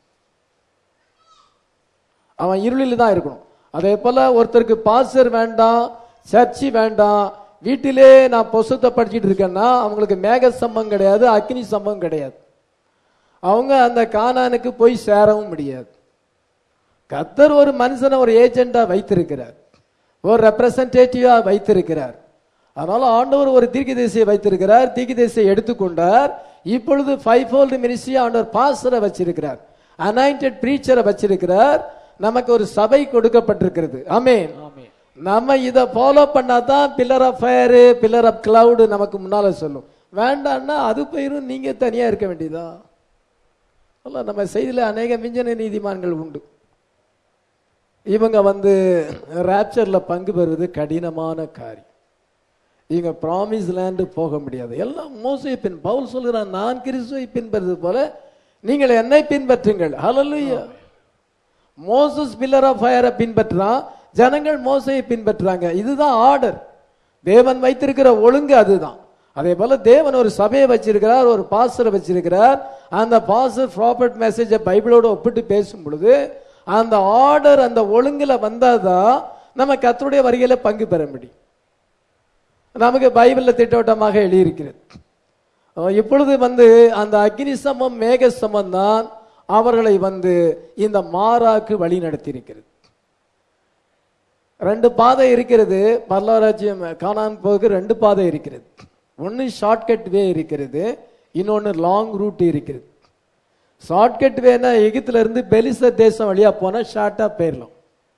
அவன் இருளில் தான் இருக்கணும் அதே போல ஒருத்தருக்கு பாஸ்டர் வேண்டாம் சர்ச்சு வேண்டாம் வீட்டிலே நான் புஸ்தத்தை படிச்சிட்டு இருக்கேன்னா அவங்களுக்கு மேக சம்பம் கிடையாது அக்னி சம்பம் கிடையாது அவங்க அந்த கானானுக்கு போய் சேரவும் முடியாது கத்தர் ஒரு மனுஷனை ஒரு ஏஜெண்டா வைத்திருக்கிறார் ஒரு ரெப்ரசன்டேட்டிவா வைத்திருக்கிறார் அதனால ஆண்டவர் ஒரு தீர்க்கதரிசியை வைத்திருக்கிறார் தீர்க்கதரிசியை எடுத்துக்கொண்டார் இப்பொழுது ஃபைவ் ஃபோல்டு மினிஸ்ட்ரி ஆண்டவர் பாஸ்டரை வச்சிருக்கிறார் அனாயிண்டட் பிரீச்சரை வச்சிருக்கிறார் நமக்கு ஒரு சபை கொடுக்கப்பட்டிருக்கிறது ஆமென் ஆமென் நம்ம இதை ஃபாலோ பண்ணாதான் pillar of fire pillar of cloud நமக்கு முன்னால சொல்லும் வேண்டாம்னா அது போயிரும் நீங்க தனியா இருக்க வேண்டியதா அல்ல நம்ம செய்தியில அநேக மிஞ்சன நீதிமான்கள் உண்டு இவங்க வந்து ராப்சர்ல பங்கு பெறுவது கடினமான காரியம் இவங்க ப்ராமிஸ் லேண்டு போக முடியாது எல்லாம் மோசை பின் பவுல் சொல்கிறான் நான் கிறிஸ்துவை பின்பற்றுவது போல நீங்கள் என்னை பின்பற்றுங்கள் ஹalleluya மோசஸ் பில்லர் ஆஃப் ஃபயரை பின்பற்றுறான் ஜனங்கள் மோசையை பின்பற்றுறாங்க இதுதான் ஆர்டர் தேவன் வைத்திருக்கிற ஒழுங்கு அதுதான் அதே போல தேவன் ஒரு சபையை வச்சிருக்கிறார் ஒரு பாஸ்டரை வச்சிருக்கிறார் அந்த பாஸ்டர் ப்ராப்பர்ட் மெசேஜை பைபிளோட ஒப்பிட்டு பேசும் பொழுது அந்த ஆர்டர் அந்த ஒழுங்குல வந்தாதான் நம்ம கர்த்தருடைய வருகையில பங்கு பெற முடியும் நமக்கு பைபிள்ல திட்டவட்டமாக எழுதியிருக்கிறது அஹ் இப்பொழுது வந்து அந்த அக்னி சமம் மேக சமம் தான் அவர்களை வந்து இந்த மாறாக்கு வழி நடத்தியிருக்கிறது ரெண்டு பாதை இருக்கிறது பரலராஜ்யம் காணான் போக ரெண்டு பாதை இருக்கிறது ஒன்னு ஷார்ட்கட் வே இருக்கிறது இன்னொன்னு லாங் ரூட் இருக்கிறது ஷார்ட்கட் வேனா எகிப்துல இருந்து பெலிச தேசம் வழியா போனா ஷார்ட்டா போயிடலாம்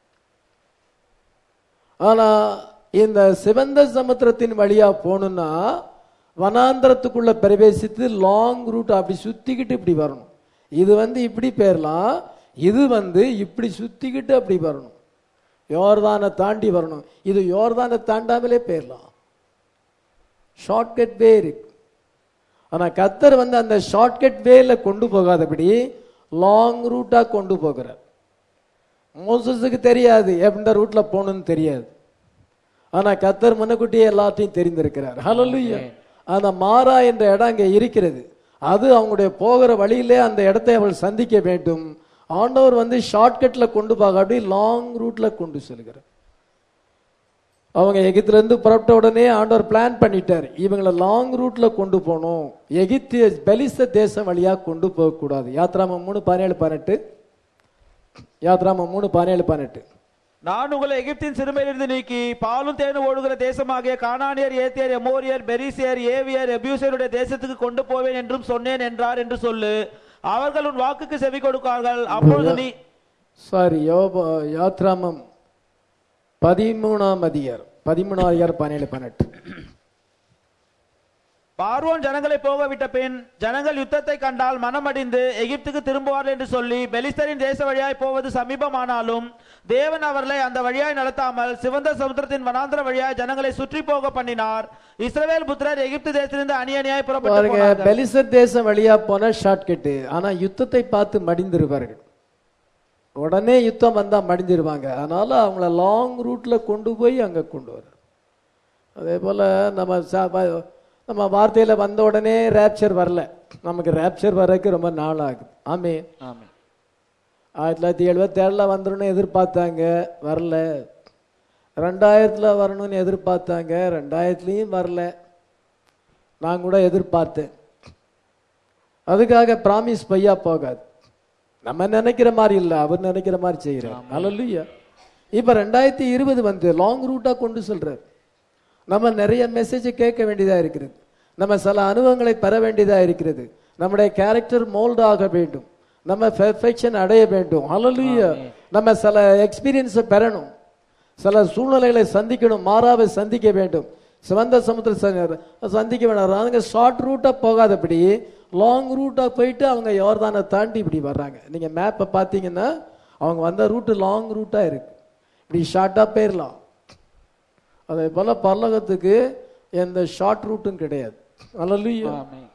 ஆனா இந்த சிவந்த சமுத்திரத்தின் வழியா போகணும்னா வனாந்திரத்துக்குள்ள பிரவேசித்து லாங் ரூட் அப்படி சுத்திக்கிட்டு இப்படி வரணும் இது வந்து இப்படி போயிடலாம் இது வந்து இப்படி சுத்திக்கிட்டு அப்படி வரணும் யோர்தானை தாண்டி வரணும் இது யோர்தானை தாண்டாமலே போயிடலாம் ஷார்ட்கட் வே இருக்கு ஆனா கத்தர் வந்து அந்த ஷார்ட்கட் வேல கொண்டு போகாதபடி லாங் ரூட்டா கொண்டு போகிறார் மோசஸுக்கு தெரியாது எந்த ரூட்ல போகணும்னு தெரியாது ஆனா கத்தர் முன்னக்கூட்டியே எல்லாத்தையும் தெரிந்திருக்கிறார் ஹalleluya அந்த மாறா என்ற இடம் அங்கே இருக்கிறது அது அவங்களுடைய போகிற வழியிலே அந்த இடத்தை அவள் சந்திக்க வேண்டும் ஆண்டவர் வந்து ஷார்ட்கட்ல கொண்டு போக அப்படி லாங் ரூட்ல கொண்டு செல்கிறார் அவங்க எகிப்துல இருந்து புறப்பட்ட உடனே ஆண்டவர் பிளான் பண்ணிட்டார் இவங்களை லாங் ரூட்ல கொண்டு போகணும் எகிப்திய பெலிச தேசம் வழியா கொண்டு போக கூடாது யாத்ராம மூணு பதினேழு பதினெட்டு யாத்ராம மூணு பதினேழு பதினெட்டு நான் உங்களை எகிப்தின் சிறுமையிலிருந்து நீக்கி பாலும் தேனும் ஓடுகிற தேசமாகிய கானானியர் ஏத்தியர் எமோரியர் பெரிசியர் ஏவியர் எபியூசியருடைய தேசத்துக்கு கொண்டு போவேன் என்றும் சொன்னேன் என்றார் என்று சொல்லு அவர்கள் உன் வாக்குக்கு செவி கொடுப்பார்கள் அப்பொழுது நீ சாரி யோப யாத்ராமம் பதிமூணாம் அதிகார் பதிமூணாம் அதிகார் பதினேழு பதினெட்டு பார்வோன் ஜனங்களை போக விட்ட பின் ஜனங்கள் யுத்தத்தை கண்டால் மனமடிந்து எகிப்துக்கு திரும்புவார்கள் என்று சொல்லி பெலிஸ்தரின் தேச வழியாய் போவது சமீபமானாலும் தேவன் அவர்களை அந்த வழியாய் நடத்தாமல் சிவந்த சமுத்திரத்தின் வனாந்திர வழியாய் ஜனங்களை சுற்றி போக பண்ணினார் இஸ்ரவேல் புத்திரர் எகிப்து தேசத்திலிருந்து அணி அணியாய் புறப்பட்டு பாருங்க போனார்கள். பெலிசர் தேசம் வழியா போன ஷார்ட்கட்டு ஆனா யுத்தத்தை பார்த்து மடிந்திருப்பார்கள் உடனே யுத்தம் வந்தா மடிஞ்சிருவாங்க அதனால அவங்கள லாங் ரூட்ல கொண்டு போய் அங்க கொண்டு வர அதே போல நம்ம சா- ப- நம்ம வார்த்தையில வந்த உடனே ரேப்சர் வரல நமக்கு ரேப்சர் வர்றதுக்கு ரொம்ப நாள் ஆகுது ஆமே ஆமென். ஆயிரத்தி தொள்ளாயிரத்தி எழுபத்தி ஏழில் வந்துடணும்னு எதிர்பார்த்தாங்க வரல ரெண்டாயிரத்தில் வரணும்னு எதிர்பார்த்தாங்க ரெண்டாயிரத்துலேயும் வரல நான் கூட எதிர்பார்த்தேன் அதுக்காக ப்ராமிஸ் பையா போகாது நம்ம நினைக்கிற மாதிரி இல்லை அவர் நினைக்கிற மாதிரி செய்கிறார் அல்லையா இப்போ ரெண்டாயிரத்தி இருபது வந்து லாங் ரூட்டாக கொண்டு செல்றார் நம்ம நிறைய மெசேஜ் கேட்க வேண்டியதா இருக்கிறது நம்ம சில அனுபவங்களை பெற வேண்டியதா இருக்கிறது நம்முடைய கேரக்டர் மோல்ட் ஆக வேண்டும் நம்ம பெர்ஃபெக்ஷன் அடைய வேண்டும் ஹalleluya நம்ம சில எக்ஸ்பீரியன்ஸை பெறணும் சில சூழ்நிலைகளை சந்திக்கணும் மாறாவை சந்திக்க வேண்டும் சிவந்த சமுத்திர ச- சந்திக்க வேண்டாம் அவங்க ஷார்ட் ரூட்டா போகாதபடி லாங் ரூட்டா போயிட்டு அவங்க யோர்தானை தாண்டி இப்படி வர்றாங்க நீங்க மேப்பை பார்த்தீங்கன்னா அவங்க வந்த ரூட்டு லாங் ரூட்டா இருக்கு இப்படி ஷார்ட்டா போயிடலாம் அதே போல பரலோகத்துக்கு எந்த ஷார்ட் ரூட்டும் கிடையாது hallelujah amen.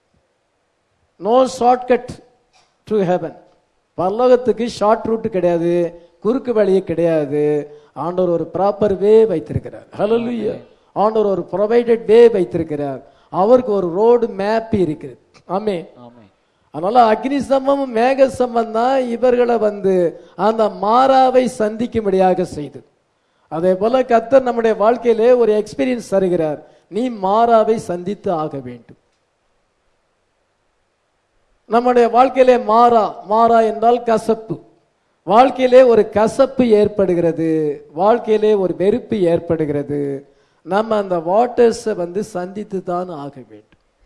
No shortcut to heaven பரலோகத்துக்கு ஷார்ட் ரூட் கிடையாது குறுக்கு வழியே கிடையாது ஆண்டவர் ஒரு ப்ராப்பர் வே வைத்திருக்கிறார் ஹalleluya ஆண்டவர் ஒரு ப்ரொவைடட் வே வைத்திருக்கிறார் அவருக்கு ஒரு ரோடு மேப் இருக்கிறது ஆமே ஆமென். அதனால அக்னி சம்பமும் மேக சம்பம் தான் இவர்களை வந்து அந்த மாறாவை சந்திக்கும்படியாக செய்தது அதே போல கர்த்தர் நம்முடைய வாழ்க்கையிலே ஒரு எக்ஸ்பீரியன்ஸ் தருகிறார் நீ மாறாவை சந்தித்து ஆக வேண்டும் நம்முடைய வாழ்க்கையிலே மாறா மாறா என்றால் கசப்பு வாழ்க்கையிலே ஒரு கசப்பு ஏற்படுகிறது வாழ்க்கையிலே ஒரு வெறுப்பு ஏற்படுகிறது நம்ம அந்த வாட்டர்ஸை வந்து சந்தித்து தான் ஆக வேண்டும்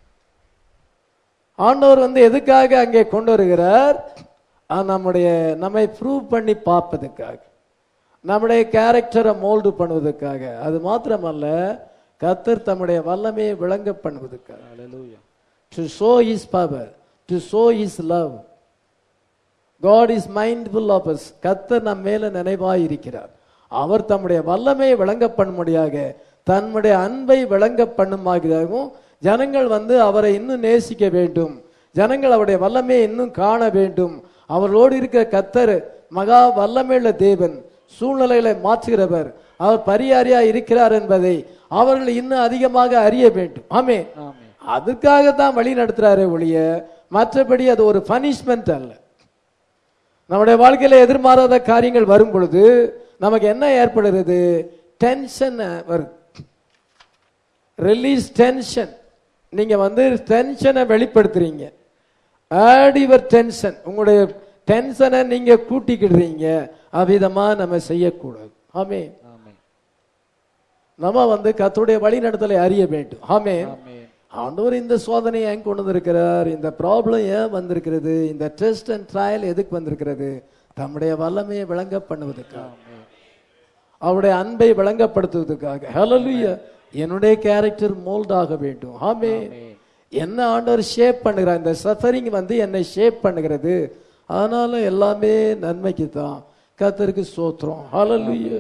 ஆண்டவர் வந்து எதுக்காக அங்கே கொண்டு வருகிறார் ஆஹ் நம்முடைய நம்மை ப்ரூவ் பண்ணி பார்ப்பதற்காக நம்முடைய கேரக்டரை மோல்டு பண்ணுவதற்காக அது மாத்திரமல்ல கர்த்தர் தம்முடைய வல்லமையை விளங்க பண்ணுவதற்காக Hallelujah. To show is power to show is love God is mindful of us கர்த்தர் நம் மேல நினைவாய் இருக்கிறார் அவர் தம்முடைய வல்லமையை விளங்க பண்ணும்படியாக தன்னுடைய அன்பை விளங்க பண்ணுமாகவும் ஜனங்கள் வந்து அவரை இன்னும் நேசிக்க வேண்டும் ஜனங்கள் அவருடைய வல்லமையை இன்னும் காண வேண்டும் அவர்களோடு இருக்கிற கர்த்தர் மகா வல்லமையுள்ள தேவன் சூழ்நிலைகளை மாற்றுகிறவர் அவர் பரியாரியா இருக்கிறார் என்பதை அவர்கள் இன்னும் அதிகமாக அறிய வேண்டும் ஆமே ஆமென். அதுக்காக தான் வழி நடத்துறாரே ஒழிய மற்றபடி அது ஒரு பனிஷ்மெண்ட் அல்ல நம்முடைய வாழ்க்கையில எதிர்மாறாத காரியங்கள் வரும் பொழுது நமக்கு என்ன ஏற்படுகிறது டென்ஷன் வருது ரிலீஸ் டென்ஷன் நீங்க வந்து டென்ஷனை வெளிப்படுத்துறீங்க ஆட் யுவர் டென்ஷன் உங்களுடைய டென்ஷனை நீங்க கூட்டிக்கிடுறீங்க அவ்விதமா நம்ம செய்யக்கூடாது ஆமே ஆமென். நம்ம வந்து கர்த்தருடைய வழி நடத்தலை அறிய வேண்டும் ஆமே ஆமென். ஆண்டவர் இந்த சோதனையை ஏன் கொண்டு வந்திருக்கிறார் இந்த ப்ராப்ளம் ஏன் வந்திருக்கிறது இந்த டெஸ்ட் அண்ட் ட்ரையல் எதுக்கு வந்திருக்கிறது தம்முடைய வல்லமையை விளங்க பண்ணுவதற்காக ஆமென். அவருடைய அன்பை விளங்கப்படுத்துவதற்காக ஹalleluya என்னுடைய கேரக்டர் மோல்ட் ஆக வேண்டும் ஆமே ஆமென். என்ன ஆண்டவர் ஷேப் பண்ணுகிறார் இந்த சஃபரிங் வந்து என்னை ஷேப் பண்ணுகிறது அதனால எல்லாமே நன்மைக்கு தான் கர்த்தருக்கு சோத்திரம் ஹalleluya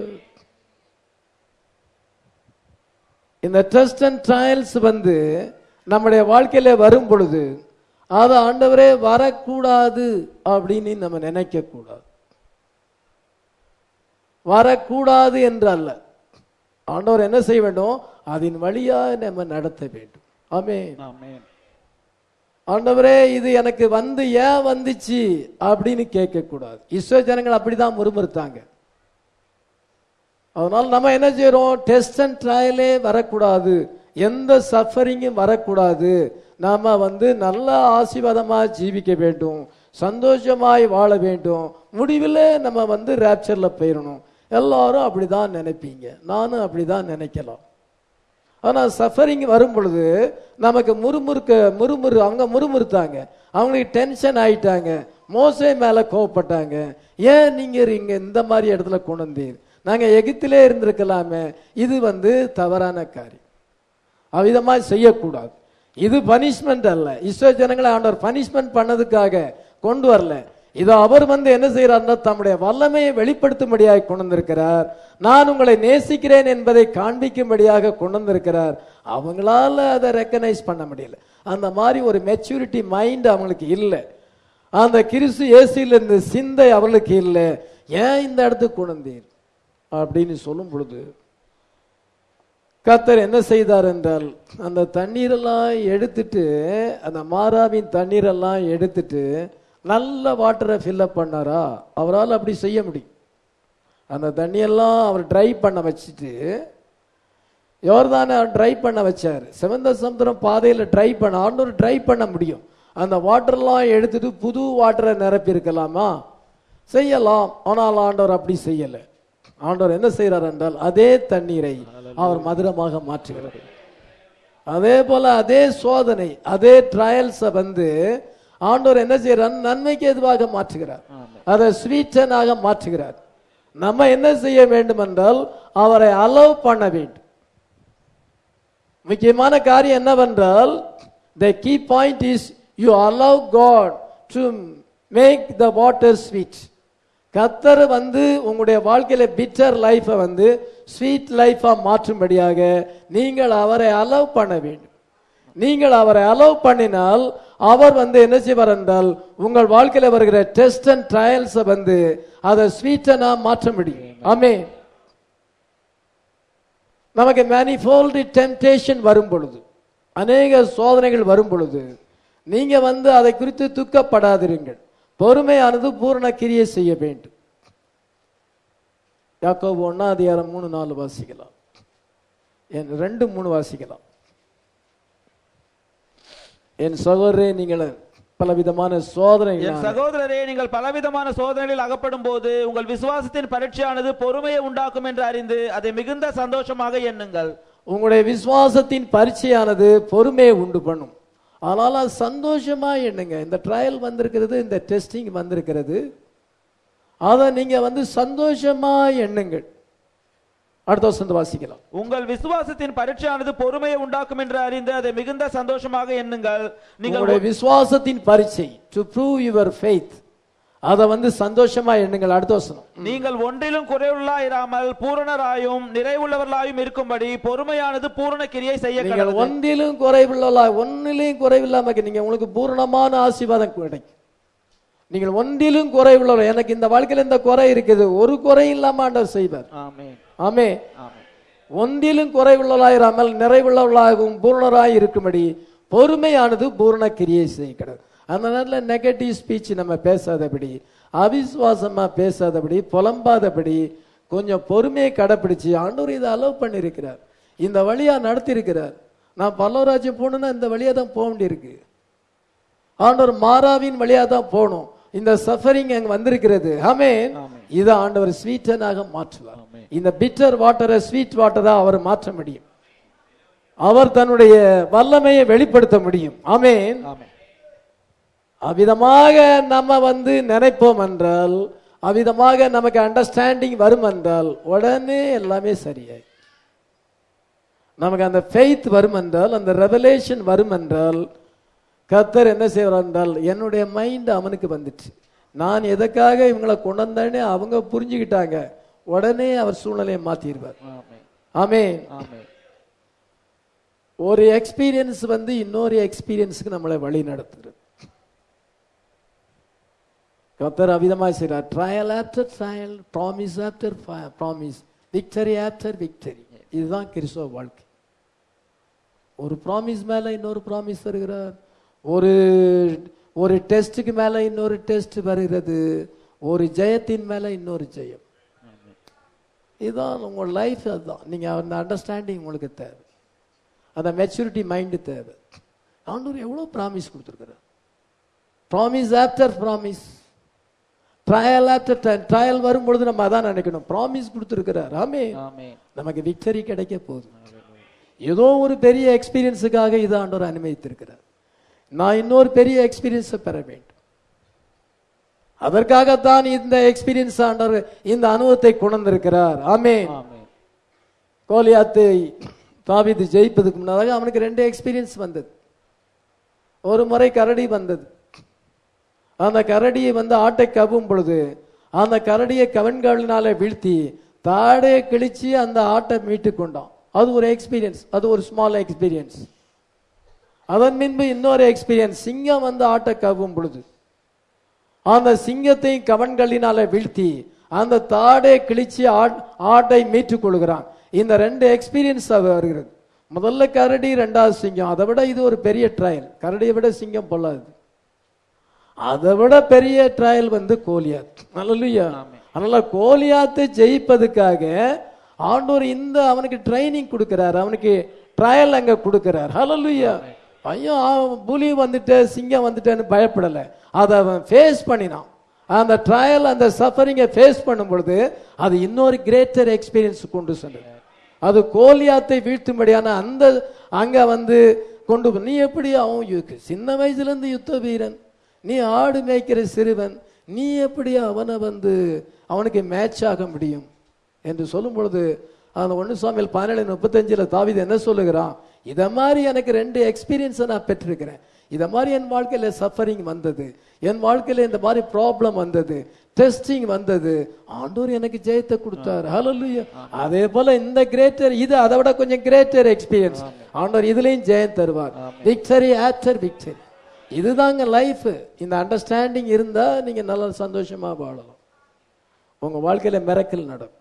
இந்த டெஸ்ட் அண்ட் ட்ரையல்ஸ் வந்து நம்முடைய வாழ்க்கையில வரும் பொழுது அது ஆண்டவரே வரக்கூடாது அப்படின்னு நம்ம நினைக்க கூடாது வரக்கூடாது என்று அல்ல ஆண்டவர் என்ன செய்ய வேண்டும் அதன் வழியா நம்ம நடத்த வேண்டும் ஆமே ஆமென். ஆண்டவரே இது எனக்கு வந்து ஏன் வந்துச்சு அப்படின்னு கேட்கக்கூடாது இஸ்ரோ ஜனங்கள் அப்படிதான் முறுமுறுத்தாங்க அதனால நம்ம என்ன செய்றோம் டெஸ்ட் அண்ட் ட்ரையலே வரக்கூடாது எந்த சஃபரிங்கும் வரக்கூடாது நாம வந்து நல்ல ஆசீர்வாதமா ஜீவிக்க வேண்டும் சந்தோஷமாய் வாழ வேண்டும் முடிவில் நம்ம வந்து ரேப்சர்ல போயிடணும் எல்லாரும் அப்படிதான் நினைப்பீங்க நானும் அப்படிதான் நினைக்கலாம் ஆனா சஃபரிங் வரும் பொழுது நமக்கு முறுமுறுக்க முறுமுறு அவங்க முறுமுறுத்தாங்க அவங்களுக்கு டென்ஷன் ஆயிட்டாங்க மோசே மேல கோவப்பட்டாங்க ஏன் நீங்க இங்க இந்த மாதிரி இடத்துல கொண்டு வந்தீர் நாங்க எகிப்திலே இருந்திருக்கலாமே இது வந்து தவறான காரியம் அவ்விதமா செய்யக்கூடாது இது பனிஷ்மெண்ட் அல்ல இஸ்ரோ ஜனங்களை ஆண்டவர் பனிஷ்மெண்ட் பண்ணதுக்காக கொண்டு வரல இதோ அவர் வந்து என்ன செய்யறாருன்னா தம்முடைய வல்லமையை வெளிப்படுத்தும்படியாக கொண்டு வந்திருக்கிறார் நான் உங்களை நேசிக்கிறேன் என்பதை காண்பிக்கும்படியாக கொண்டு வந்திருக்கிறார் அவங்களால அதை ரெக்கனைஸ் பண்ண முடியல அந்த மாதிரி ஒரு மெச்சூரிட்டி மைண்ட் அவங்களுக்கு இல்லை அந்த கிறிஸ்து இயேசுல இந்த சிந்தை அவர்களுக்கு இல்லை ஏன் இந்த இடத்துக்கு கொண்டு வந்தீர் அப்படின்னு சொல்லும் பொழுது கத்தர் என்ன செய்தார் என்றால் அந்த தண்ணீரெல்லாம் எடுத்துட்டு அந்த மாறாவின் தண்ணீரெல்லாம் எடுத்துட்டு நல்ல வாட்டரை ஃபில்லப் பண்ணாரா அவரால் அப்படி செய்ய முடியும் அந்த தண்ணியெல்லாம் அவர் ட்ரை பண்ண வச்சுட்டு யோர்தானை ட்ரை பண்ண வச்சார் சிவந்த சமுத்திரம் பாதையில் ட்ரை பண்ண ஆண்டவர் ட்ரை பண்ண முடியும் அந்த வாட்டர்லாம் எடுத்துட்டு புது வாட்டரை நிரப்பி இருக்கலாமா செய்யலாம் ஆனால் ஆண்டவர் அப்படி செய்யலை ஆண்டவர் என்ன செய்கிறார் என்றால் அதே தண்ணீரை அவர் மதுரமாக மாற்றுகிறார் அதே போல அதே சோதனை அதே ட்ரையல்ஸை வந்து ஆண்டவர் என்ன செய்யறார் நன்மைக்கு எதுவாக மாற்றுகிறார் அதை ஸ்வீட்டனாக மாற்றுகிறார் நம்ம என்ன செய்ய வேண்டும் என்றால் அவரை அலோவ் பண்ண வேண்டும் முக்கியமான காரியம் என்னவென்றால் the key point is you allow God to make the water sweet கத்தர் வந்து உங்களுடைய வாழ்க்கையில பிட்டர் லைஃபை வந்து ஸ்வீட் லைஃபா மாற்றும்படியாக நீங்கள் அவரை அலோவ் பண்ண வேண்டும் நீங்கள் அவரை அலோவ் பண்ணினால் அவர் வந்து என்ன செய்வார் என்றால் உங்கள் வாழ்க்கையில வருகிற டெஸ்ட் அண்ட் ட்ரையல்ஸ் வந்து அதை ஸ்வீட்டனா மாற்ற முடியும் ஆமே நமக்கு மேனிஃபோல்டு டெம்டேஷன் வரும் பொழுது அநேக சோதனைகள் வரும் பொழுது நீங்க வந்து அதை குறித்து துக்கப்படாதிருங்கள் பொறுமையானது பூரண கிரியை செய்ய வேண்டும் யாக்கோபு ஒன்னா அதிகாரம் மூணு நாலு வாசிக்கலாம் என் ரெண்டு மூணு வாசிக்கலாம் என் சகோதரே நீங்கள் பலவிதமான என் சோதனைகள் சகோதரரே நீங்கள் பலவிதமான சோதனைகளில் அகப்படும் போது உங்கள் விசுவாசத்தின் பரீட்சையானது பொறுமையை உண்டாக்கும் என்று அறிந்து அதை மிகுந்த சந்தோஷமாக எண்ணுங்கள் உங்களுடைய விசுவாசத்தின் பரீட்சையானது பொறுமையை உண்டு பண்ணும் அதனால சந்தோஷமா எண்ணுங்க இந்த ட்ரையல் வந்திருக்கிறது இந்த டெஸ்டிங் வந்திருக்கிறது அதை நீங்க வந்து சந்தோஷமா எண்ணுங்கள் அடுத்த வருஷம் வாசிக்கலாம் உங்கள் விசுவாசத்தின் பரீட்சையானது பொறுமையை உண்டாக்கும் என்று அறிந்து அதை மிகுந்த சந்தோஷமாக எண்ணுங்கள் நீங்கள் உங்களுடைய விசுவாசத்தின் பரீட்சை டு ப்ரூவ் யுவர் ஃபெய்த் அதை வந்து சந்தோஷமா எண்ணுங்கள் அடுத்த வசனம் நீங்கள் ஒன்றிலும் குறைவுள்ளாயிராமல் பூரணராயும் நிறைவுள்ளவர்களாயும் இருக்கும்படி பொறுமையானது பூரண கிரியை செய்ய நீங்கள் கடவுள் ஒன்றிலும் குறைவில்லா ஒன்னிலையும் குறைவில்லாம இருக்கு. நீங்க உங்களுக்கு பூரணமான ஆசீர்வாதம் கிடைக்கும் நீங்கள் ஒன்றிலும் குறைவுள்ள எனக்கு இந்த வாழ்க்கையில இந்த குறை இருக்குது ஒரு குறை இல்லாம ஆண்டவர் செய்வார் ஆமென் ஆமே ஆமென் ஒன்றிலும் குறைவுள்ளவர்களாயிராமல் நிறைவுள்ளவர்களாகவும் பூரணராய் இருக்கும்படி பொறுமையானது பூரண கிரியை செய்கிறது அந்த நேரத்தில் நெகட்டிவ் ஸ்பீச் நம்ம பேசாதபடி அவிசுவாசமா பேசாதபடி புலம்பாதபடி கொஞ்சம் பொறுமையை கடைப்பிடிச்சு ஆண்டவர் இதை அலோவ் பண்ணியிருக்கிறார் இந்த வழியா நடத்தியிருக்கிறார் நான் பல்லவராஜ்யம் போகணும்னா இந்த வழியா தான் போக வேண்டியிருக்கு ஆண்டவர் மாறாவின் வழியா தான் போகணும் இந்த சஃபரிங் அங்க வந்திருக்கிறது ஆமென் ஆமென். இதை ஆண்டவர் ஸ்வீட்டனாக மாற்றுவார் ஆமென். இந்த பிட்டர் வாட்டரை ஸ்வீட் வாட்டரா அவர் மாற்ற முடியும் அவர் தன்னுடைய வல்லமையை வெளிப்படுத்த முடியும் ஆமென் ஆமென் அவ்விதமாக நம்ம வந்து நினைப்போம் என்றால் அவ்விதமாக நமக்கு அண்டர்ஸ்டாண்டிங் வரும் என்றால் உடனே எல்லாமே சரியாய் நமக்கு அந்த ஃபெய்த் வரும் என்றால் அந்த ரெவலேஷன் வரும் என்றால் கர்த்தர் என்ன செய்வார் என்றால் என்னுடைய மைண்ட் அவனுக்கு வந்துச்சு நான் எதற்காக இவங்களை கொண்டு வந்தேன்னு அவங்க புரிஞ்சுக்கிட்டாங்க உடனே அவர் சூழ்நிலையை மாத்திடுவார் ஆமென் ஆமென் ஆமென் ஒரு எக்ஸ்பீரியன்ஸ் வந்து இன்னொரு எக்ஸ்பீரியன்ஸுக்கு நம்மளை வழி நடத்துறது கத்தர் அவிதமாய் செய்கிறார் trial after trial promise after promise victory after victory இதுதான் கிறிஸ்தவ வாழ்க்கை ஒரு ப்ராமிஸ் மேல இன்னொரு ப்ராமிஸ் தருகிறார் ஒரு ஒரு டெஸ்ட்டுக்கு மேல இன்னொரு டெஸ்ட் வருகிறது ஒரு ஜெயத்தின் மேல இன்னொரு ஜெயம் இதுதான் உங்க லைஃப் அதுதான் நீங்க அந்த அண்டர்ஸ்டாண்டிங் உங்களுக்கு தேவை அந்த மெச்சூரிட்டி மைண்டு தேவை ஆண்டவர் எவ்வளோ ப்ராமிஸ் கொடுத்துருக்குறார் promise after promise trial after trial வரும்பொழுது நம்ம அதான் நினைக்கணும் ப்ராமிஸ் கொடுத்துருக்கிறார் ஆமே ஆமென் நமக்கு விக்டரி கிடைக்க போகுது ஏதோ ஒரு பெரிய எக்ஸ்பீரியன்ஸுக்காக இதை ஆண்டவர் அனுமதித்திருக்கிறார் நான் இன்னொரு பெரிய எக்ஸ்பீரியன்ஸை பெற வேண்டும் அதற்காகத்தான் இந்த எக்ஸ்பீரியன்ஸ் ஆண்டவர் இந்த அனுபவத்தை கொண்டிருக்கிறார் ஆமே ஆமென் கோலியாத்தை தாவீது ஜெயிப்பதுக்கு முன்னதாக அவனுக்கு ரெண்டு எக்ஸ்பீரியன்ஸ் வந்தது ஒரு முறை கரடி வந்தது அந்த கரடியை வந்து ஆட்டை கவ்வும் பொழுது அந்த கரடியை கவன்காலினால வீழ்த்தி தாடையை கிழிச்சு அந்த ஆட்டை மீட்டு கொண்டான் அது ஒரு எக்ஸ்பீரியன்ஸ் அது ஒரு ஸ்மால் எக்ஸ்பீரியன்ஸ் அதன் பின்பு இன்னொரு எக்ஸ்பீரியன்ஸ் சிங்கம் வந்து ஆட்டை கவ்வும் பொழுது அந்த சிங்கத்தை கவன்களினால வீழ்த்தி அந்த தாடை கிழிச்சு ஆட்- ஆட்டை மீட்டுக் கொள்கிறான் இந்த ரெண்டு எக்ஸ்பீரியன்ஸ் வருகிறது முதல்ல கரடி ரெண்டாவது சிங்கம் அதை விட இது ஒரு பெரிய ட்ரையல் கரடியை விட சிங்கம் பொல்லாது அதை விட பெரிய ட்ரையல் வந்து கோலியாத் நல்லலுயா அதனால கோலியாத்தை ஜெயிப்பதுக்காக ஆண்டவர் இந்த அவனுக்கு ட்ரைனிங் கொடுக்கிறார் அவனுக்கு ட்ரையல் அங்க கொடுக்கிறார் ஹalleluya பையன் ஆ- புலி வந்துட்டு சிங்கம் வந்துட்டேன்னு பயப்படல அதை அவன் ஃபேஸ் பண்ணினான் அந்த ட்ரையல் அந்த சஃபரிங்கை ஃபேஸ் பண்ணும் பொழுது அது இன்னொரு கிரேட்டர் எக்ஸ்பீரியன்ஸ் கொண்டு சென்றது அது கோலியாத்தை வீழ்த்தும்படியான அந்த அங்க வந்து கொண்டு போ- நீ எப்படி அவன் யுக்கு- சின்ன வயசுல இருந்து யுத்த வீரன் நீ ஆடு மேய்க்கிற சிறுவன் நீ எப்படி அவனை வந்து அவனுக்கு மேட்ச் ஆக முடியும் என்று சொல்லும் பொழுது அந்த ஒன்று சுவாமியில் பதினேழு முப்பத்தஞ்சுல தாவீது என்ன சொல்லுகிறான் இத மாதிரி எனக்கு ரெண்டு எக்ஸ்பீரியன்ஸை நான் பெற்றிருக்கிறேன் இத மாதிரி என் வாழ்க்கையில சஃபரிங் வந்தது என் வாழ்க்கையில இந்த மாதிரி ப்ராப்ளம் வந்தது டெஸ்டிங் வந்தது ஆண்டவர் எனக்கு ஜெயத்தை கொடுத்தார் ஹalleluya அதே போல இந்த கிரேட்டர் இது அதை விட கொஞ்சம் கிரேட்டர் எக்ஸ்பீரியன்ஸ் ஆண்டவர் இதுலயும் ஜெயம் தருவார் விக்டரி ஆஃப்டர் விக்டரி இதுதாங்க லைஃப் இந்த அண்டர்ஸ்டாண்டிங் இருந்தா நீங்க நல்ல சந்தோஷமா வாழலாம் உங்க வாழ்க்கையில மிரக்கல் நடக்கும்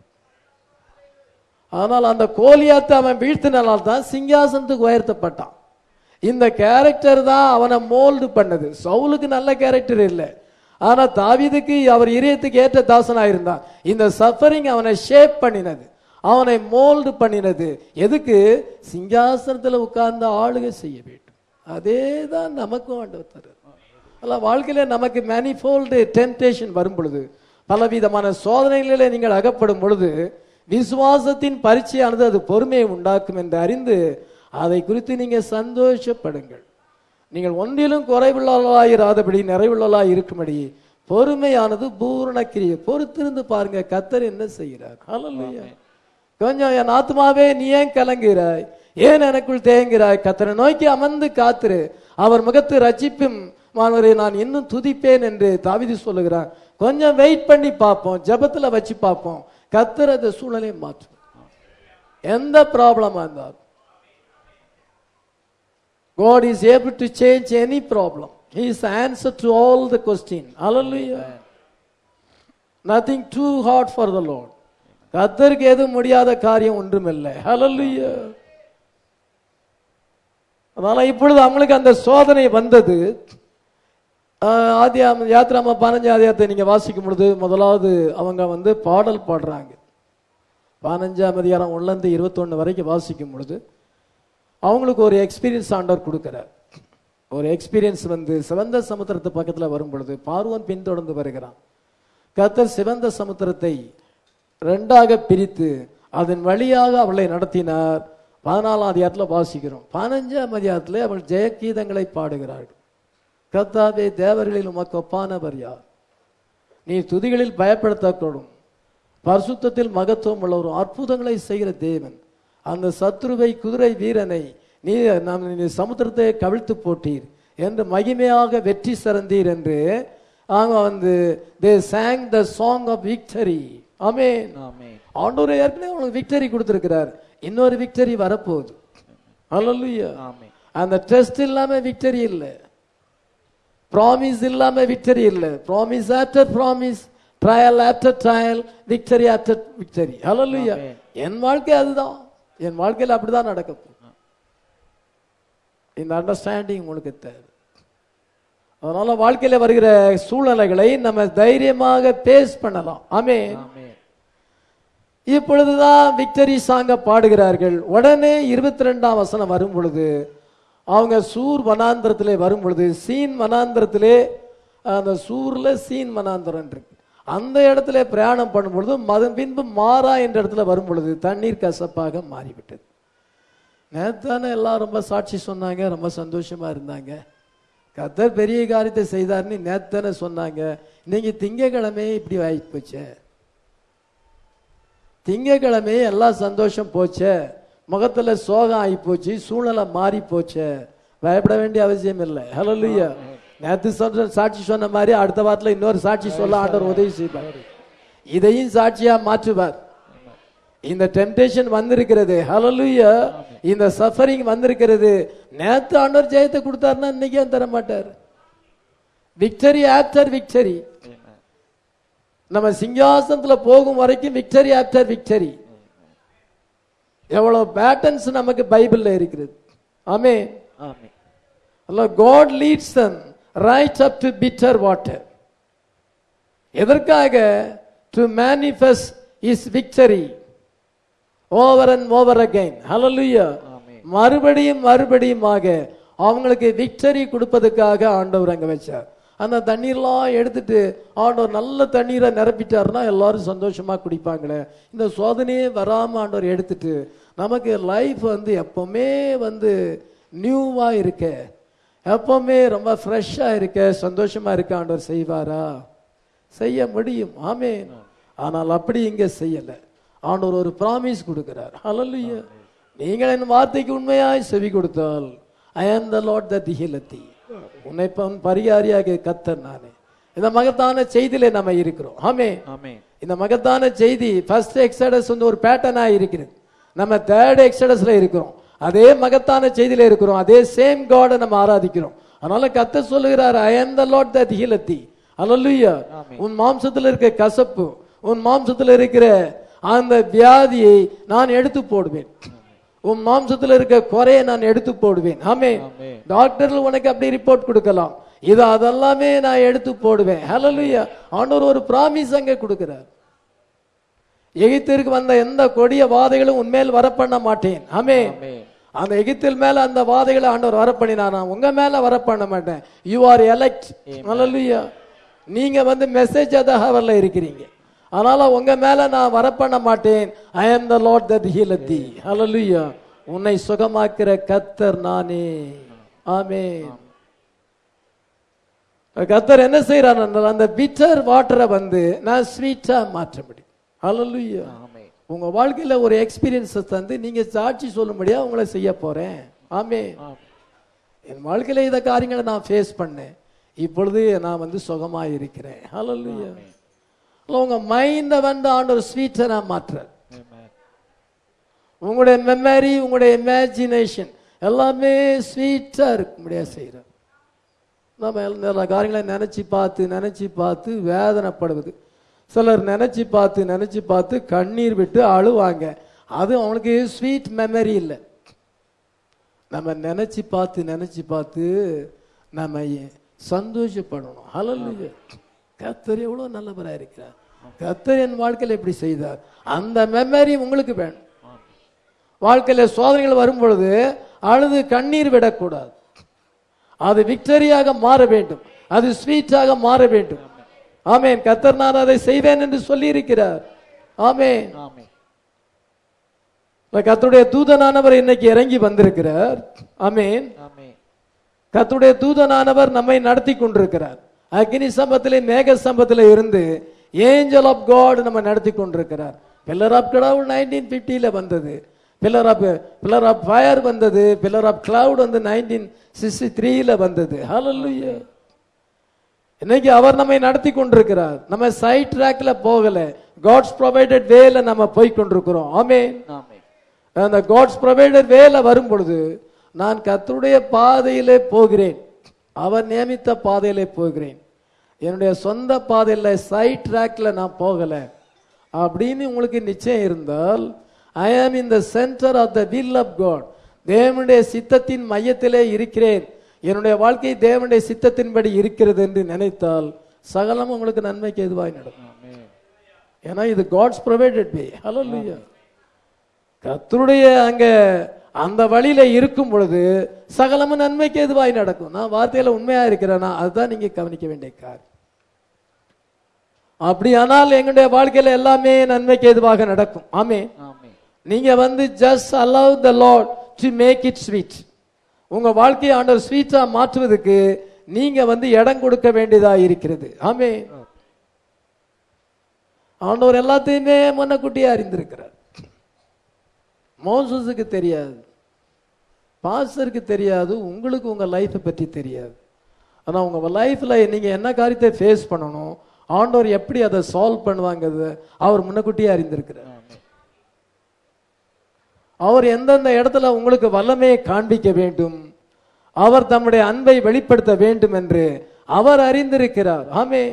ஆனால் அந்த கோலியாத்தை அவன் வீழ்த்தினால தான் சிங்காசனத்துக்கு உயர்த்தப்பட்டான் இந்த கேரக்டர் தான் அவனை மோல்டு பண்ணது சவுலுக்கு நல்ல கேரக்டர் இல்லை ஆனா தாவீதுக்கு அவர் இதயத்துக்கு ஏற்ற தாசனா இருந்தான் இந்த சஃபரிங் அவனை ஷேப் பண்ணினது அவனை மோல்டு பண்ணினது எதுக்கு சிங்காசனத்துல உட்கார்ந்து ஆளுகை செய்ய வேண்டும் அதே தான் நமக்கும் ஆண்டவர் தருவார் அல்ல வாழ்க்கையில நமக்கு மேனிஃபோல்டு டெம்டேஷன் வரும் பொழுது பலவிதமான சோதனைகளிலே நீங்கள் அகப்படும் பொழுது விசுவாசத்தின் பரீட்சையானது அது பொறுமையை உண்டாக்கும் என்று அறிந்து அதை குறித்து நீங்க சந்தோஷப்படுங்கள் நீங்கள் ஒன்றிலும் குறைவுள்ளவர்களாயிராதபடி நிறைவுள்ளவர்களாய் இருக்கும்படி பொறுமையானது பூரண கிரியை பொறுத்திருந்து பாருங்க கத்தர் என்ன செய்கிறார் ஹalleluya கொஞ்சம் என் ஆத்மாவே நீ ஏன் கலங்குகிறாய் ஏன் எனக்குள் தேங்குகிறாய் கத்தரை நோக்கி அமர்ந்து காத்திரு அவர் முகத்து ரட்சிப்பும் மாணவரை நான் இன்னும் துதிப்பேன் என்று தாவிதி சொல்லுகிறார் கொஞ்சம் வெயிட் பண்ணி பார்ப்போம் ஜெபத்துல வச்சு பார்ப்போம் கத்தர் அந்த சூழலை மாற்றும் எந்த ப்ராப்ளமா இருந்தாலும் God is able to change any problem. He is the answer to all the question. Hallelujah. Nothing too hard for the Lord. கத்தருக்கு எதுவும் முடியாத காரியம் ஒன்றுமில்லை ஹalleluya அதனால இப்பொழுது அவங்களுக்கு அந்த சோதனை வந்தது ஆஹ் ஆதியாம யாத்திராம பதினஞ்சு ஆதியாத்தை நீங்க வாசிக்கும் பொழுது முதலாவது அவங்க வந்து பாடல் பாடுறாங்க பதினஞ்சாம் அதிகாரம் ஒன்றுலேருந்து இருபத்தொன்னு வரைக்கும் வாசிக்கும் பொழுது அவங்களுக்கு ஒரு எக்ஸ்பீரியன்ஸ் ஆண்டவர் கொடுக்கிறார் ஒரு எக்ஸ்பீரியன்ஸ் வந்து சிவந்த சமுத்திரத்து பக்கத்துல வரும் பொழுது பார்வன் பின்தொடர்ந்து வருகிறான் கர்த்தர் சிவந்த சமுத்திரத்தை ரெண்டாக பிரித்து அதன் வழியாக அவளை நடத்தினார் பதினாலாம் அதிகாரத்துல வாசிக்கிறோம் பதினஞ்சாம் அதிகாரத்துல அவள் ஜெயகீதங்களை பாடுகிறார்கள் கர்த்தாவே தேவர்களில் உமக்கு ஒப்பானவர் யார் நீ துதிகளில் பயப்படுத்தக்கூடும் பரிசுத்தத்தில் மகத்துவம் உள்ளவரும் அற்புதங்களை செய்கிற தேவன் அந்த சத்ருவை குதிரை வீரனை நீ நம் நீ சமுத்திரத்தை கவிழ்த்து போட்டீர் என்று மகிமையாக வெற்றி சிறந்தீர் என்று அவங்க வந்து they sang the song of victory amen amen ஆண்டவர் ஏற்கனவே உங்களுக்கு விக்டரி கொடுத்திருக்கிறார் இன்னொரு விக்டரி வரப்போகுது அல்லல்லுயா ஆமென் அந்த டெஸ்ட் இல்லாம விக்டரி இல்லை ப்ராமிஸ் இல்லாம விக்டரி இல்லை promise after promise trial after trial victory after victory hallelujah Amen. என் வாழ்க்கை அதுதான் என் வாழ்க்கையில் அப்படிதான் நடக்க போகுது இந்த அண்டர்ஸ்டாண்டிங் உங்களுக்கு தேவை அதனால வாழ்க்கையில வருகிற சூழ்நிலைகளை நம்ம தைரியமாக பேஸ் பண்ணலாம் ஆமென் ஆமென் இப்பொழுதுதான் விக்டரி சாங்க பாடுகிறார்கள் உடனே இருபத்தி ரெண்டாம் வசனம் வரும் பொழுது அவங்க சூர் வனாந்திரத்திலே வரும் பொழுது சீன் வனாந்திரத்திலே அந்த சூர்ல சீன் வனாந்திரம் இருக்கு அந்த இடத்துல பிரயாணம் பண்ணும் பொழுது மது பின்பு மாறா என்ற இடத்துல வரும் பொழுது தண்ணீர் கசப்பாக மாறிவிட்டது நேத்தானே எல்லாம் ரொம்ப சாட்சி சொன்னாங்க ரொம்ப சந்தோஷமா இருந்தாங்க கத்தர் பெரிய காரியத்தை செய்தார்னு நேத்தானே சொன்னாங்க இன்னைக்கு திங்கக்கிழமை இப்படி ஆகி போச்சே திங்கக்கிழமை எல்லாம் சந்தோஷம் போச்சே முகத்துல சோகம் ஆகி போச்சு சூழ்நிலை மாறி போச்சே பயப்பட வேண்டிய அவசியம் இல்லை ஹலோலுயா நேத்து சொன்ன சாட்சி சொன்ன மாதிரி அடுத்த வாரத்துல இன்னொரு சாட்சி சொல்ல ஆண்டவர் உதவி செய்வார் இதையும் சாட்சியா மாற்றுவார் இந்த டெம்டேஷன் வந்திருக்கிறது ஹalleluya இந்த சஃபரிங் வந்திருக்கிறது நேத்து ஆண்டவர் ஜெயத்தை கொடுத்தாருன்னா இன்னைக்கு ஏன் தர மாட்டார் விக்டரி ஆஃப்டர் விக்டரி நம்ம சிங்காசனத்துல போகும் வரைக்கும் விக்டரி ஆஃப்டர் விக்டரி எவ்வளவு பேட்டர்ன்ஸ் நமக்கு பைபிள்ல இருக்கிறது ஆமே ஆமென் அல்ல God leads them right up to bitter water எதற்காக to manifest is victory over and over again hallelujah amen மறுபடியும் மறுபடியுமாக அவங்களுக்கு விக்டரி கொடுப்பதற்காக ஆண்டவர் அங்க வச்சார் அந்த தண்ணீர்லாம் எடுத்துட்டு ஆண்டவர் நல்ல தண்ணீரை நிரப்பிட்டாருன்னா எல்லாரும் சந்தோஷமா குடிப்பாங்களே இந்த சோதனையே வராம ஆண்டவர் எடுத்துட்டு நமக்கு லைஃப் வந்து எப்பவுமே வந்து நியூவா இருக்க எப்பவுமே ரொம்ப ஃப்ரெஷ்ஷா இருக்க சந்தோஷமா இருக்க ஆண்டவர் செய்வாரா செய்ய முடியும் ஆமென் ஆனால் அப்படி இங்க செய்யல ஆண்டவர் ஒரு ப்ராமிஸ் கொடுக்கிறார் ஹalleluya நீங்கள் என் வார்த்தைக்கு உண்மையாய் செவி கொடுத்தால் ஐ ஆம் த லார்ட் த திஹிலத்தி உன்னை பன் பரிகாரியாக கத்தர் நானே இந்த மகத்தான செய்தியிலே நம்ம இருக்கிறோம் ஆமே ஆமென் இந்த மகத்தான செய்தி ஃபர்ஸ்ட் எக்ஸடஸ் வந்து ஒரு பேட்டர்னா இருக்கிறது நம்ம தேர்ட் எக்ஸடஸ்ல இருக்கிறோம் அதே மகத்தான செய்தியில இருக்கிறோம் அதே சேம் காட நம்ம ஆராதிக்கிறோம் அதனால கத்த சொல்லுகிறார் ஐ am the lord that healeth thee அல்லேலூயா உன் மாம்சத்துல இருக்க கசப்பு உன் மாம்சத்துல இருக்கிற அந்த வியாதியை நான் எடுத்து போடுவேன் உன் மாம்சத்துல இருக்க குறையை நான் எடுத்து போடுவேன் ஆமே ஆமென். டாக்டர்கள் உனக்கு அப்படி ரிப்போர்ட் கொடுக்கலாம் இது அதெல்லாமே நான் எடுத்து போடுவேன் ஹalleluya ஆண்டவர் ஒரு ப்ராமிஸ் அங்க கொடுக்கிறார் எகிப்திற்கு வந்த எந்த கொடிய வாதைகளும் உன்மேல் வரப்பண்ண மாட்டேன் ஆமே ஆமென் அந்த எகிப்தில் மேல அந்த வாதைகளை ஆண்டவர் வரப்பண்ணினானா உங்க மேல வரப்பண்ண மாட்டேன் யூ ஆர் எலெக்ட் ஹalleluya நீங்க வந்து மெசேஜ் தகவல்ல இருக்கிறீங்க அதனால உங்க மேல நான் வரப்பண்ண மாட்டேன் ஐ am the lord that healeth thee ஹalleluya உன்னை சுகமாக்குற கத்தர் நானே ஆமென் கத்தர் என்ன செய்யறார் அந்த பிட்டர் வாட்டரை வந்து நான் ஸ்வீட்டா மாற்ற முடியும் ஹalleluya ஆமென் உங்க வாழ்க்கையில ஒரு எக்ஸ்பீரியன்ஸ் தந்து நீங்க சாட்சி சொல்லும்படியா உங்களை செய்ய போறேன் ஆமே ஆமென் என் வாழ்க்கையில இந்த காரியங்களை நான் ஃபேஸ் பண்ணேன் இப்பொழுது நான் வந்து சுகமா இருக்கிறேன் ஹalleluya உங்க மைண்ட வந்து ஆண்டவர் ஸ்வீட்டை நான் மாற்றுறேன் ஆமென் உங்களுடைய மெமரி உங்களுடைய இமேஜினேஷன் எல்லாமே ஸ்வீட்டா இருக்கும்படியா செய்யறேன் நம்ம எல்லா காரியங்களை நினைச்சு பார்த்து நினைச்சு பார்த்து வேதனைப்படுவது சிலர் நினைச்சு பார்த்து நினைச்சு பார்த்து கண்ணீர் விட்டு அழுவாங்க அது அவனுக்கு ஸ்வீட் மெமரி இல்லை நம்ம நினைச்சு பார்த்து நினைச்சு பார்த்து நம்ம சந்தோஷப்படணும் ஹalleluya கத்தர் எவ்வளவு நல்லவரா இருக்கிறார் கத்தர் என் வாழ்க்கையில எப்படி செய்தார் அந்த மெமரி உங்களுக்கு வேணும் வாழ்க்கையில சோதனைகள் வரும் பொழுது அழுது கண்ணீர் விடக்கூடாது அது விக்டரியாக மாற வேண்டும் அது ஸ்வீட்டாக மாற வேண்டும் ஆமென் கத்தர் நான் அதை செய்வேன் என்று சொல்லி இருக்கிறார் ஆமென் ஆமென் கத்தருடைய தூதனானவர் இன்னைக்கு இறங்கி வந்திருக்கிறார் ஆமென் ஆமென் கர்த்தருடைய தூதனானவர் நம்மை நடத்தி கொண்டிருக்கிறார் அக்னி சம்பத்திலே மேக சம்பத்திலே இருந்து ஏஞ்சல் ஆஃப் காட் நம்ம நடத்தி கொண்டிருக்கிறார் பில்லர் ஆஃப் கடவுள் நைன்டீன் பிப்டியில வந்தது pillar of pillar of fire வந்தது பில்லர் ஆஃப் கிளவுட் வந்து நைன்டீன் சிக்ஸ்டி த்ரீல வந்தது ஹalleluya இன்னைக்கு அவர் நம்மை நடத்தி கொண்டிருக்கிறார் நம்ம சைட் ட்ராக்ல போகல காட்ஸ் ப்ரொவைடட் வேல நம்ம போய் கொண்டிருக்கிறோம் ஆமென் ஆமென் அந்த காட்ஸ் ப்ரொவைடர் வேலை வரும் பொழுது நான் கர்த்தருடைய பாதையிலே போகிறேன் அவர் நியமித்த பாதையிலே போகிறேன் என்னுடைய சொந்த பாதையில சைட் ட்ராக்ல நான் போகல அப்படின்னு உங்களுக்கு நிச்சயம் இருந்தால் I am in the centre of the will of God தேவனுடைய சித்தத்தின் மையத்திலே இருக்கிறேன் என்னுடைய வாழ்க்கை தேவனுடைய சித்தத்தின்படி இருக்கிறது என்று நினைத்தால் சகலம் உங்களுக்கு நன்மைக்கு எதுவாய் நடக்கும் ஏன்னா இது காட்ஸ் ப்ரொவைடட் வே ஹலோ கர்த்தருடைய அங்க அந்த வழியில இருக்கும் பொழுது சகலமும் நன்மைக்கு எதுவாய் நடக்கும் நான் வார்த்தையில உண்மையா இருக்கிறேனா அதுதான் நீங்க கவனிக்க வேண்டிய காரியம் அப்படியானால் எங்களுடைய வாழ்க்கையில எல்லாமே நன்மைக்கு எதுவாக நடக்கும் ஆமே ஆமென் நீங்க வந்து just allow the lord to make it sweet உங்க வாழ்க்கையை ஆண்டவர் ஸ்வீட்டா மாற்றுவதற்கு நீங்க வந்து இடம் கொடுக்க வேண்டியதா இருக்கிறது ஆமே ஆண்டவர் எல்லாத்தையுமே முன்னக்கூட்டியே அறிந்திருக்கிறார் மோசஸுக்கு தெரியாது பாஸ்டருக்கு தெரியாது உங்களுக்கு உங்க லைஃப்பை பற்றி தெரியாது ஆனா உங்க லைஃப்ல நீங்க என்ன காரியத்தை ஃபேஸ் பண்ணணும் ஆண்டவர் எப்படி அதை சால்வ் பண்ணுவாங்கிறது அவர் முன்னக்கூட்டியே அறிந்திருக்கிறார் அவர் எந்தெந்த இடத்துல உங்களுக்கு வல்லமையை காண்பிக்க வேண்டும் அவர் தம்முடைய அன்பை வெளிப்படுத்த வேண்டும் என்று அவர் அறிந்திருக்கிறார் ஆமே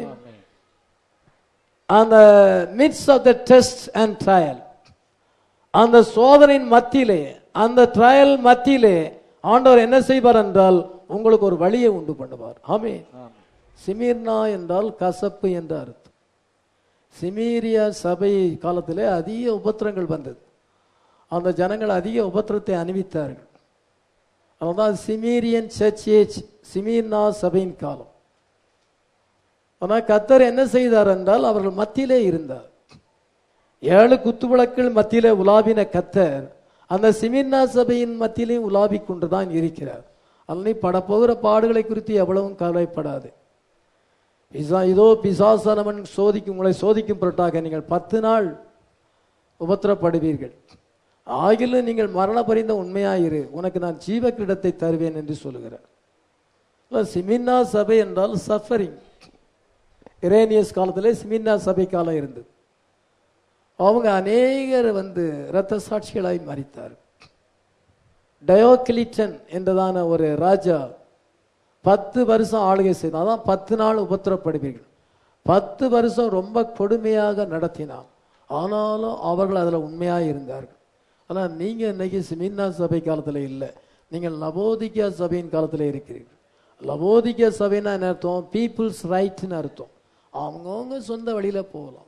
அந்த midst of the test and trial அந்த சோதனையின் மத்தியிலே அந்த ட்ரையல் மத்தியிலே ஆண்டவர் என்ன செய்வார் என்றால் உங்களுக்கு ஒரு வழியை உண்டு பண்ணுவார் ஆமே சிமீர்னா என்றால் கசப்பு என்ற அர்த்தம் சிமீரியா சபை காலத்திலே அதிக உபத்திரங்கள் வந்தது அந்த ஜனங்கள் அதிக உபத்திரத்தை அணிவித்தார்கள் அதுதான் சிமீரியன் சர்ச் ஏஜ் சிமீர்னா சபையின் காலம் ஆனால் கத்தர் என்ன செய்தார் என்றால் அவர்கள் மத்தியிலே இருந்தார் ஏழு குத்துவிளக்குகள் மத்தியிலே உலாவின கத்தர் அந்த சிமிர்னா சபையின் மத்தியிலையும் உலாவிக் கொண்டுதான் இருக்கிறார் அல்லி படப்போகிற பாடுகளை குறித்து எவ்வளவும் கவலைப்படாது பிசா இதோ பிசாசனவன் சோதிக்கும் உங்களை சோதிக்கும் பொருட்டாக நீங்கள் பத்து நாள் உபத்திரப்படுவீர்கள் ஆகிலும் நீங்கள் மரண பரிந்த உண்மையாயிரு உனக்கு நான் ஜீவ கிரீடத்தை தருவேன் என்று சொல்லுகிறார் இல்ல, சிமின்னா சபை என்றால் சஃபரிங் இரேனியஸ் காலத்திலே சிமின்னா சபை காலம் இருந்தது அவங்க அநேகர் வந்து இரத்த சாட்சிகளாய் மறித்தார் டயோக்லிட்டன் என்றதான ஒரு ராஜா பத்து வருஷம் ஆளுகை செய்தான் அதான் பத்து நாள் உபத்திரப்படுவீர்கள் பத்து வருஷம் ரொம்ப கொடுமையாக நடத்தினான் ஆனாலும் அவர்கள் அதில் உண்மையாக இருந்தார்கள் ஆனால் நீங்கள் இன்னைக்கு சிமின்னா சபை காலத்தில் இல்லை நீங்கள் லவோதிகா சபையின் காலத்தில் இருக்கிறீர்கள் லவோதிகா சபைன்னா என்ன அர்த்தம் பீப்புள்ஸ் ரைட்னு அர்த்தம் அவங்கவுங்க சொந்த வழியில் போகலாம்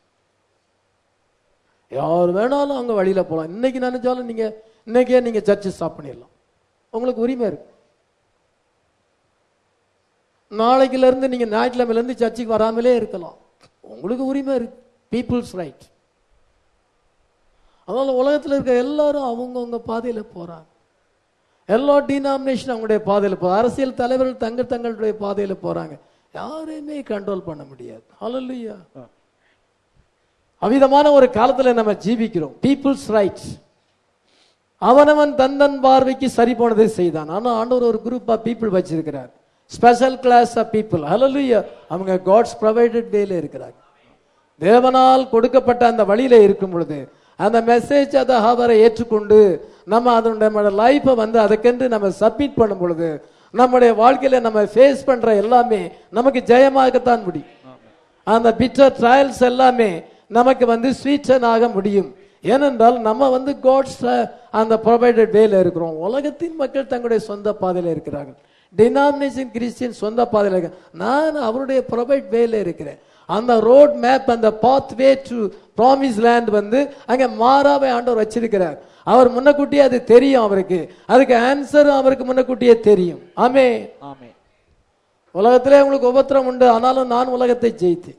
யார் வேணாலும் அவங்க வழியில போகலாம் இன்னைக்கு நினைச்சாலும் நீங்க இன்னைக்கே நீங்க சர்ச்சு ஸ்டாப் பண்ணிடலாம் உங்களுக்கு உரிமை இருக்கு நாளைக்குல இருந்து நீங்க ஞாயிற்றுக்கிழமையில இருந்து சர்ச்சுக்கு வராமலே இருக்கலாம் உங்களுக்கு உரிமை இருக்கு பீப்புள்ஸ் ரைட் அதனால உலகத்துல இருக்க எல்லாரும் அவங்கவுங்க பாதையில போறாங்க எல்லா டினாமினேஷன் அவங்களுடைய பாதையில போ அரசியல் தலைவர்கள் தங்கள் தங்களுடைய பாதையில போறாங்க யாரையுமே கண்ட்ரோல் பண்ண முடியாது ஹalleluya அவ்விதமான ஒரு காலத்துல நம்ம ஜீவிக்கிறோம் பீப்புள்ஸ் ரைட்ஸ் அவனவன் தந்தன் பார்வைக்கு சரி போனதை செய்தான் ஆனா ஆண்டவர் ஒரு குரூப் ஆஃப் பீப்புள் வச்சிருக்கிறார் special class of people hallelujah அவங்க காட்ஸ் ப்ரொவைடட் வேல இருக்கிறாங்க தேவனால் கொடுக்கப்பட்ட அந்த வழியில இருக்கும் பொழுது அந்த மெசேஜ் அதை அவரை ஏற்றுக்கொண்டு நம்ம அதனுடைய லைஃப்பை வந்து அதுக்கென்று நம்ம சப்மிட் பண்ணும் பொழுது நம்முடைய வாழ்க்கையில நம்ம ஃபேஸ் பண்ற எல்லாமே நமக்கு ஜெயமாகத்தான் முடியும் அந்த பிட்டர் ட்ரையல்ஸ் எல்லாமே நமக்கு வந்து ஸ்வீட்டன் ஆக முடியும் ஏனென்றால் நம்ம வந்து காட்ஸ் அந்த ப்ரொவைடட் வேல இருக்கிறோம் உலகத்தின் மக்கள் தங்களுடைய சொந்த பாதையில இருக்கிறார்கள் டினாமினேஷன் கிறிஸ்டியன் சொந்த பாதையில இருக்க நான் அவருடைய ப்ரொவைட் வேல இருக்கிறேன் அந்த ரோட் மேப் அந்த pathway to promise land வந்து அங்க மாறாவை ஆண்டவர் வச்சிருக்கிறார் அவர் முன்னக்கூட்டியே அது தெரியும் அவருக்கு அதுக்கு ஆன்சர் அவருக்கு முன்னக்கூட்டியே தெரியும் ஆமே ஆமே உலகத்திலே உங்களுக்கு உபத்திரம் உண்டு ஆனாலும் நான் உலகத்தை ஜெயித்தேன்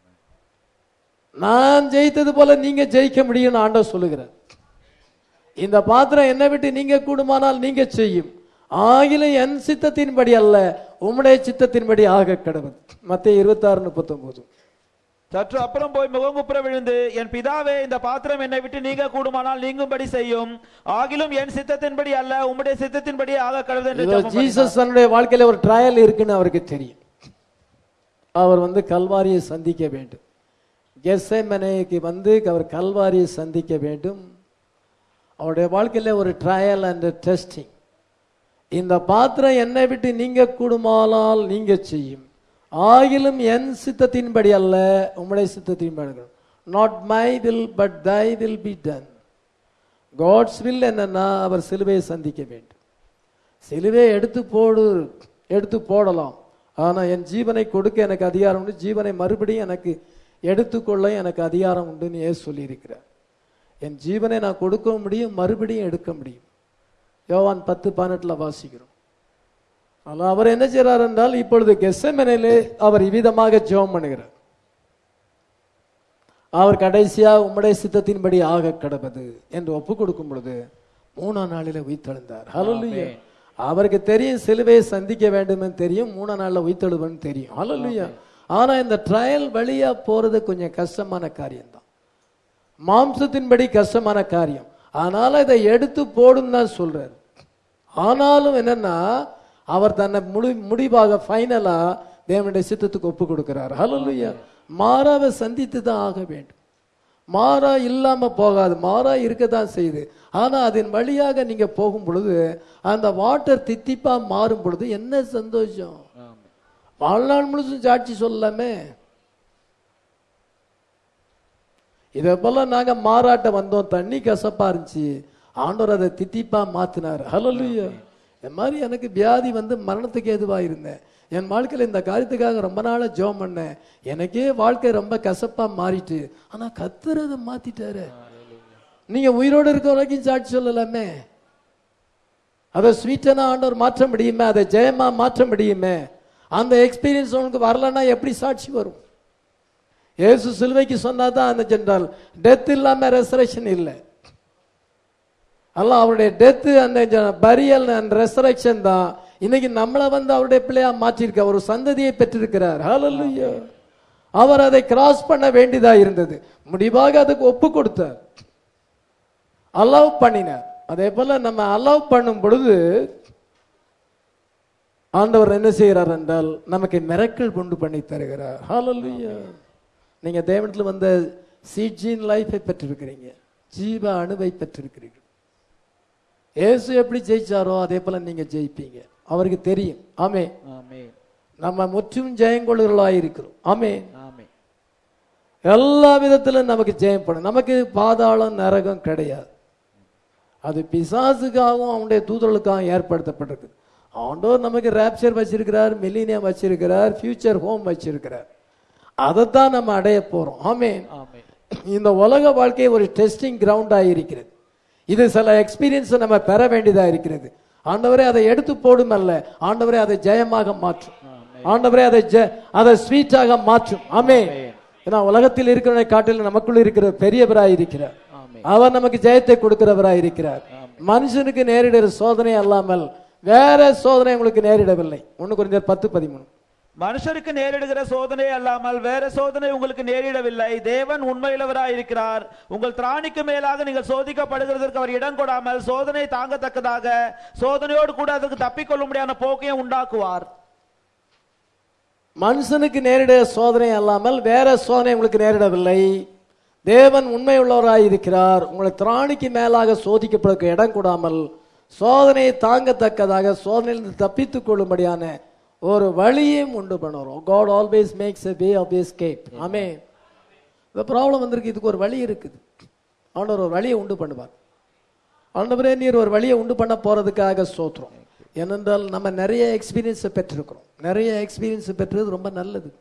நான் ஜெயித்தது போல நீங்க ஜெயிக்க முடியும்னு ஆண்டவர் சொல்லுகிறார் இந்த பாத்திரம் என்னை விட்டு நீங்க கூடுமானால் நீங்க செய்யும் ஆகிலும் என் சித்தத்தின்படி அல்ல உம்முடைய சித்தத்தின்படி ஆக கடவுள் மத்திய இருபத்தி ஆறு முப்பத்தி ஒன்பது சற்று அப்புறம் போய் முகங்குப்புற விழுந்து என் பிதாவே இந்த பாத்திரம் என்னை விட்டு நீங்க கூடுமானால் நீங்கும்படி செய்யும் ஆகிலும் என் சித்தத்தின்படி அல்ல உம்முடைய சித்தத்தின்படி ஆக கடவுள் என்று இதோ ஜெபம் பண்ணினார். ஜீசஸ் தன்னுடைய வாழ்க்கையில ஒரு ட்ரையல் இருக்குன்னு அவருக்கு தெரியும் அவர் வந்து கல்வாரியை சந்திக்க வேண்டும் கெசமனைக்கு வந்து அவர் கல்வாரியை சந்திக்க வேண்டும் அவருடைய வாழ்க்கையில ஒரு ட்ரையல் அண்ட் டெஸ்டிங் இந்த பாத்திரம் என்னை விட்டு நீங்க கூடுமானால் நீங்க செய்யும் ஆகிலும் என் சித்தத்தின்படி அல்ல உம்முடைய சித்தத்தின்படி not my will but thy will be done God's will என்னன்னா அவர் சிலுவையை சந்திக்க வேண்டும் சிலுவையை எடுத்து போடு எடுத்து போடலாம் ஆனா என் ஜீவனை கொடுக்க எனக்கு அதிகாரம் உண்டு ஜீவனை மறுபடியும் எனக்கு எடுத்துக்கொள்ள எனக்கு அதிகாரம் உண்டுன்னு ஏன் சொல்லியிருக்கிறார் என் ஜீவனை நான் கொடுக்க முடியும் மறுபடியும் எடுக்க முடியும் யோவான் பத்து பதினெட்டுல வாசிக்கிறோம் ஆனால் அவர் என்ன செய்றார் என்றால் இப்பொழுது கெசமெனிலே அவர் இவ்விதமாக ஜெபம் பண்ணுகிறார் அவர் கடைசியா உம்முடைய சித்தத்தின்படி ஆக கடவது என்று ஒப்பு கொடுக்கும் பொழுது மூணாம் நாளில உயிர்த்தெழுந்தார் ஹalleluya அவருக்கு தெரியும் சிலுவையை சந்திக்க வேண்டும்னு தெரியும் மூணாம் நாள்ல உயிர்த்தெழுவன்னு தெரியும் ஹalleluya ஆனா இந்த ட்ரையல் வழியா போறது கொஞ்சம் கஷ்டமான காரியம்தான் மாம்சத்தின்படி கஷ்டமான காரியம் ஆனால இதை எடுத்து போடும் தான் சொல்றாரு ஆனாலும் என்னன்னா அவர் தன்னை முடி முடிவாக ஃபைனலா தேவனுடைய சித்தத்துக்கு ஒப்பு கொடுக்கிறார் ஹalleluya மாறாவை சந்தித்து தான் ஆக வேண்டும் மாறா இல்லாம போகாது மாறா இருக்க தான் செய்யுது ஆனா அதன் வழியாக நீங்க போகும் பொழுது அந்த வாட்டர் தித்திப்பா மாறும் பொழுது என்ன சந்தோஷம் வாழ்நாள் முழுசும் சாட்சி சொல்லலாமே இதே போல நாங்க மாறாட்ட வந்தோம் தண்ணி கசப்பா இருந்துச்சு ஆண்டவர் அதை தித்திப்பா மாத்தினார் ஹalleluya இந்த மாதிரி எனக்கு வியாதி வந்து மரணத்துக்கு ஏதுவா இருந்தேன் என் வாழ்க்கையில இந்த காரியத்துக்காக ரொம்ப நாளா ஜெபம் பண்ணேன் எனக்கே வாழ்க்கை ரொம்ப கசப்பா மாறிட்டு ஆனா கத்தர் அதை மாத்திட்டாரு நீங்க உயிரோடு இருக்க வரைக்கும் சாட்சி சொல்லலாமே அதை ஸ்வீட்டனா ஆண்டவர் மாற்ற முடியுமே அதை ஜெயமா மாற்ற முடியுமே அந்த எக்ஸ்பீரியன்ஸ் உனக்கு வரலன்னா எப்படி சாட்சி வரும் இயேசு சிலுவைக்கு சொன்னாதான் அந்த ஜென்றால் டெத் இல்லாம ரெசரேஷன் இல்லை அல்ல அவருடைய டெத் அந்த பரியல் அண்ட் ரெசரேக்ஷன் தான் இன்னைக்கு நம்மளை வந்து அவருடைய பிள்ளையா மாற்றிருக்க ஒரு சந்ததியை பெற்றிருக்கிறார் ஹalleluya அவர் அதை கிராஸ் பண்ண வேண்டியதா இருந்தது முடிவாக அதுக்கு ஒப்பு கொடுத்தார் அலோவ் பண்ணினார் அதே போல நம்ம அலோவ் பண்ணும் பொழுது ஆண்டவர் என்ன செய்கிறார் என்றால் நமக்கு மிரக்கல் கொண்டு பண்ணி தருகிறார் ஹalleluya நீங்க தேவனத்துல வந்த சீஜின் லைஃபை பெற்றிருக்கிறீங்க ஜீவ அணுவை பெற்றிருக்கிறீர்கள் இயேசு எப்படி ஜெயிச்சாரோ அதே போல நீங்க ஜெயிப்பீங்க அவருக்கு தெரியும் ஆமே ஆமென் நம்ம முற்றும் ஜெயங்கொள்கிறவர்களாய் இருக்கிறோம் ஆமே ஆமென் எல்லா விதத்திலும் நமக்கு ஜெயம் பண்ணும் நமக்கு பாதாளம் நரகம் கிடையாது அது பிசாசுக்காகவும் அவனுடைய தூதர்களுக்காகவும் ஏற்படுத்தப்பட்டிருக்கு ஆண்டவர் நமக்கு ரேப்சர் வச்சிருக்கிறார் மில்லினியம் வச்சிருக்கிறார் ஃபியூச்சர் ஹோம் வச்சிருக்கிறார் அதைத்தான் நம்ம அடைய போறோம் ஆமென் ஆமென் இந்த உலக வாழ்க்கை ஒரு டெஸ்டிங் கிரவுண்டா இருக்கிறது இது சில எக்ஸ்பீரியன்ஸ் நம்ம பெற வேண்டியதா இருக்கிறது ஆண்டவரே அதை எடுத்து போடும் அல்ல ஆண்டவரே அதை ஜெயமாக மாற்றும் ஆண்டவரே அதை ஜெ- அதை ஸ்வீட்டாக மாற்றும் ஆமே ஏன்னா உலகத்தில் இருக்கிறவனை காட்டில் நமக்குள்ள இருக்கிற பெரியவராய் இருக்கிறார் ஆமென் அவர் நமக்கு ஜெயத்தை கொடுக்கிறவராய் இருக்கிறார் மனுஷனுக்கு நேரிடுற சோதனை அல்லாமல் வேற சோதனை உங்களுக்கு நேரிடவில்லை ஒண்ணு குறிஞ்சர் பத்து பதிமூணு மனுஷருக்கு நேரிடுகிற சோதனை அல்லாமல் வேற சோதனை உங்களுக்கு நேரிடவில்லை தேவன் உண்மையுள்ளவராய் இருக்கிறார் உங்கள் திராணிக்கு மேலாக நீங்கள் சோதிக்கப்படுகிறதற்கு அவர் இடம் கொடாமல் சோதனை தாங்கத்தக்கதாக சோதனையோடு கூட அதற்கு தப்பிக்கொள்ளும்படியான போக்கையும் உண்டாக்குவார் மனுஷனுக்கு நேரிட சோதனை அல்லாமல் வேற சோதனை உங்களுக்கு நேரிடவில்லை தேவன் உண்மை உள்ளவராய் இருக்கிறார் உங்களை திராணிக்கு மேலாக சோதிக்கப்படுவதற்கு இடம் கொடாமல் சோதனையை தாங்கத்தக்கதாக சோதனையிலிருந்து தப்பித்துக் கொள்ளும்படியான ஒரு வழியும் உண்டு பண்ணுறோம் God always makes a way of escape ஆமே இந்த ப்ராப்ளம் வந்திருக்கு இதுக்கு ஒரு வழி இருக்குது ஆண்டவர் ஒரு வழியை உண்டு பண்ணுவார் ஆண்டவரே நீர் ஒரு வழியை உண்டு பண்ண போறதுக்காக சோத்துறோம் ஏனென்றால் நம்ம நிறைய எக்ஸ்பீரியன்ஸை பெற்றிருக்கிறோம் நிறைய எக்ஸ்பீரியன்ஸ் பெற்றது ரொம்ப நல்லது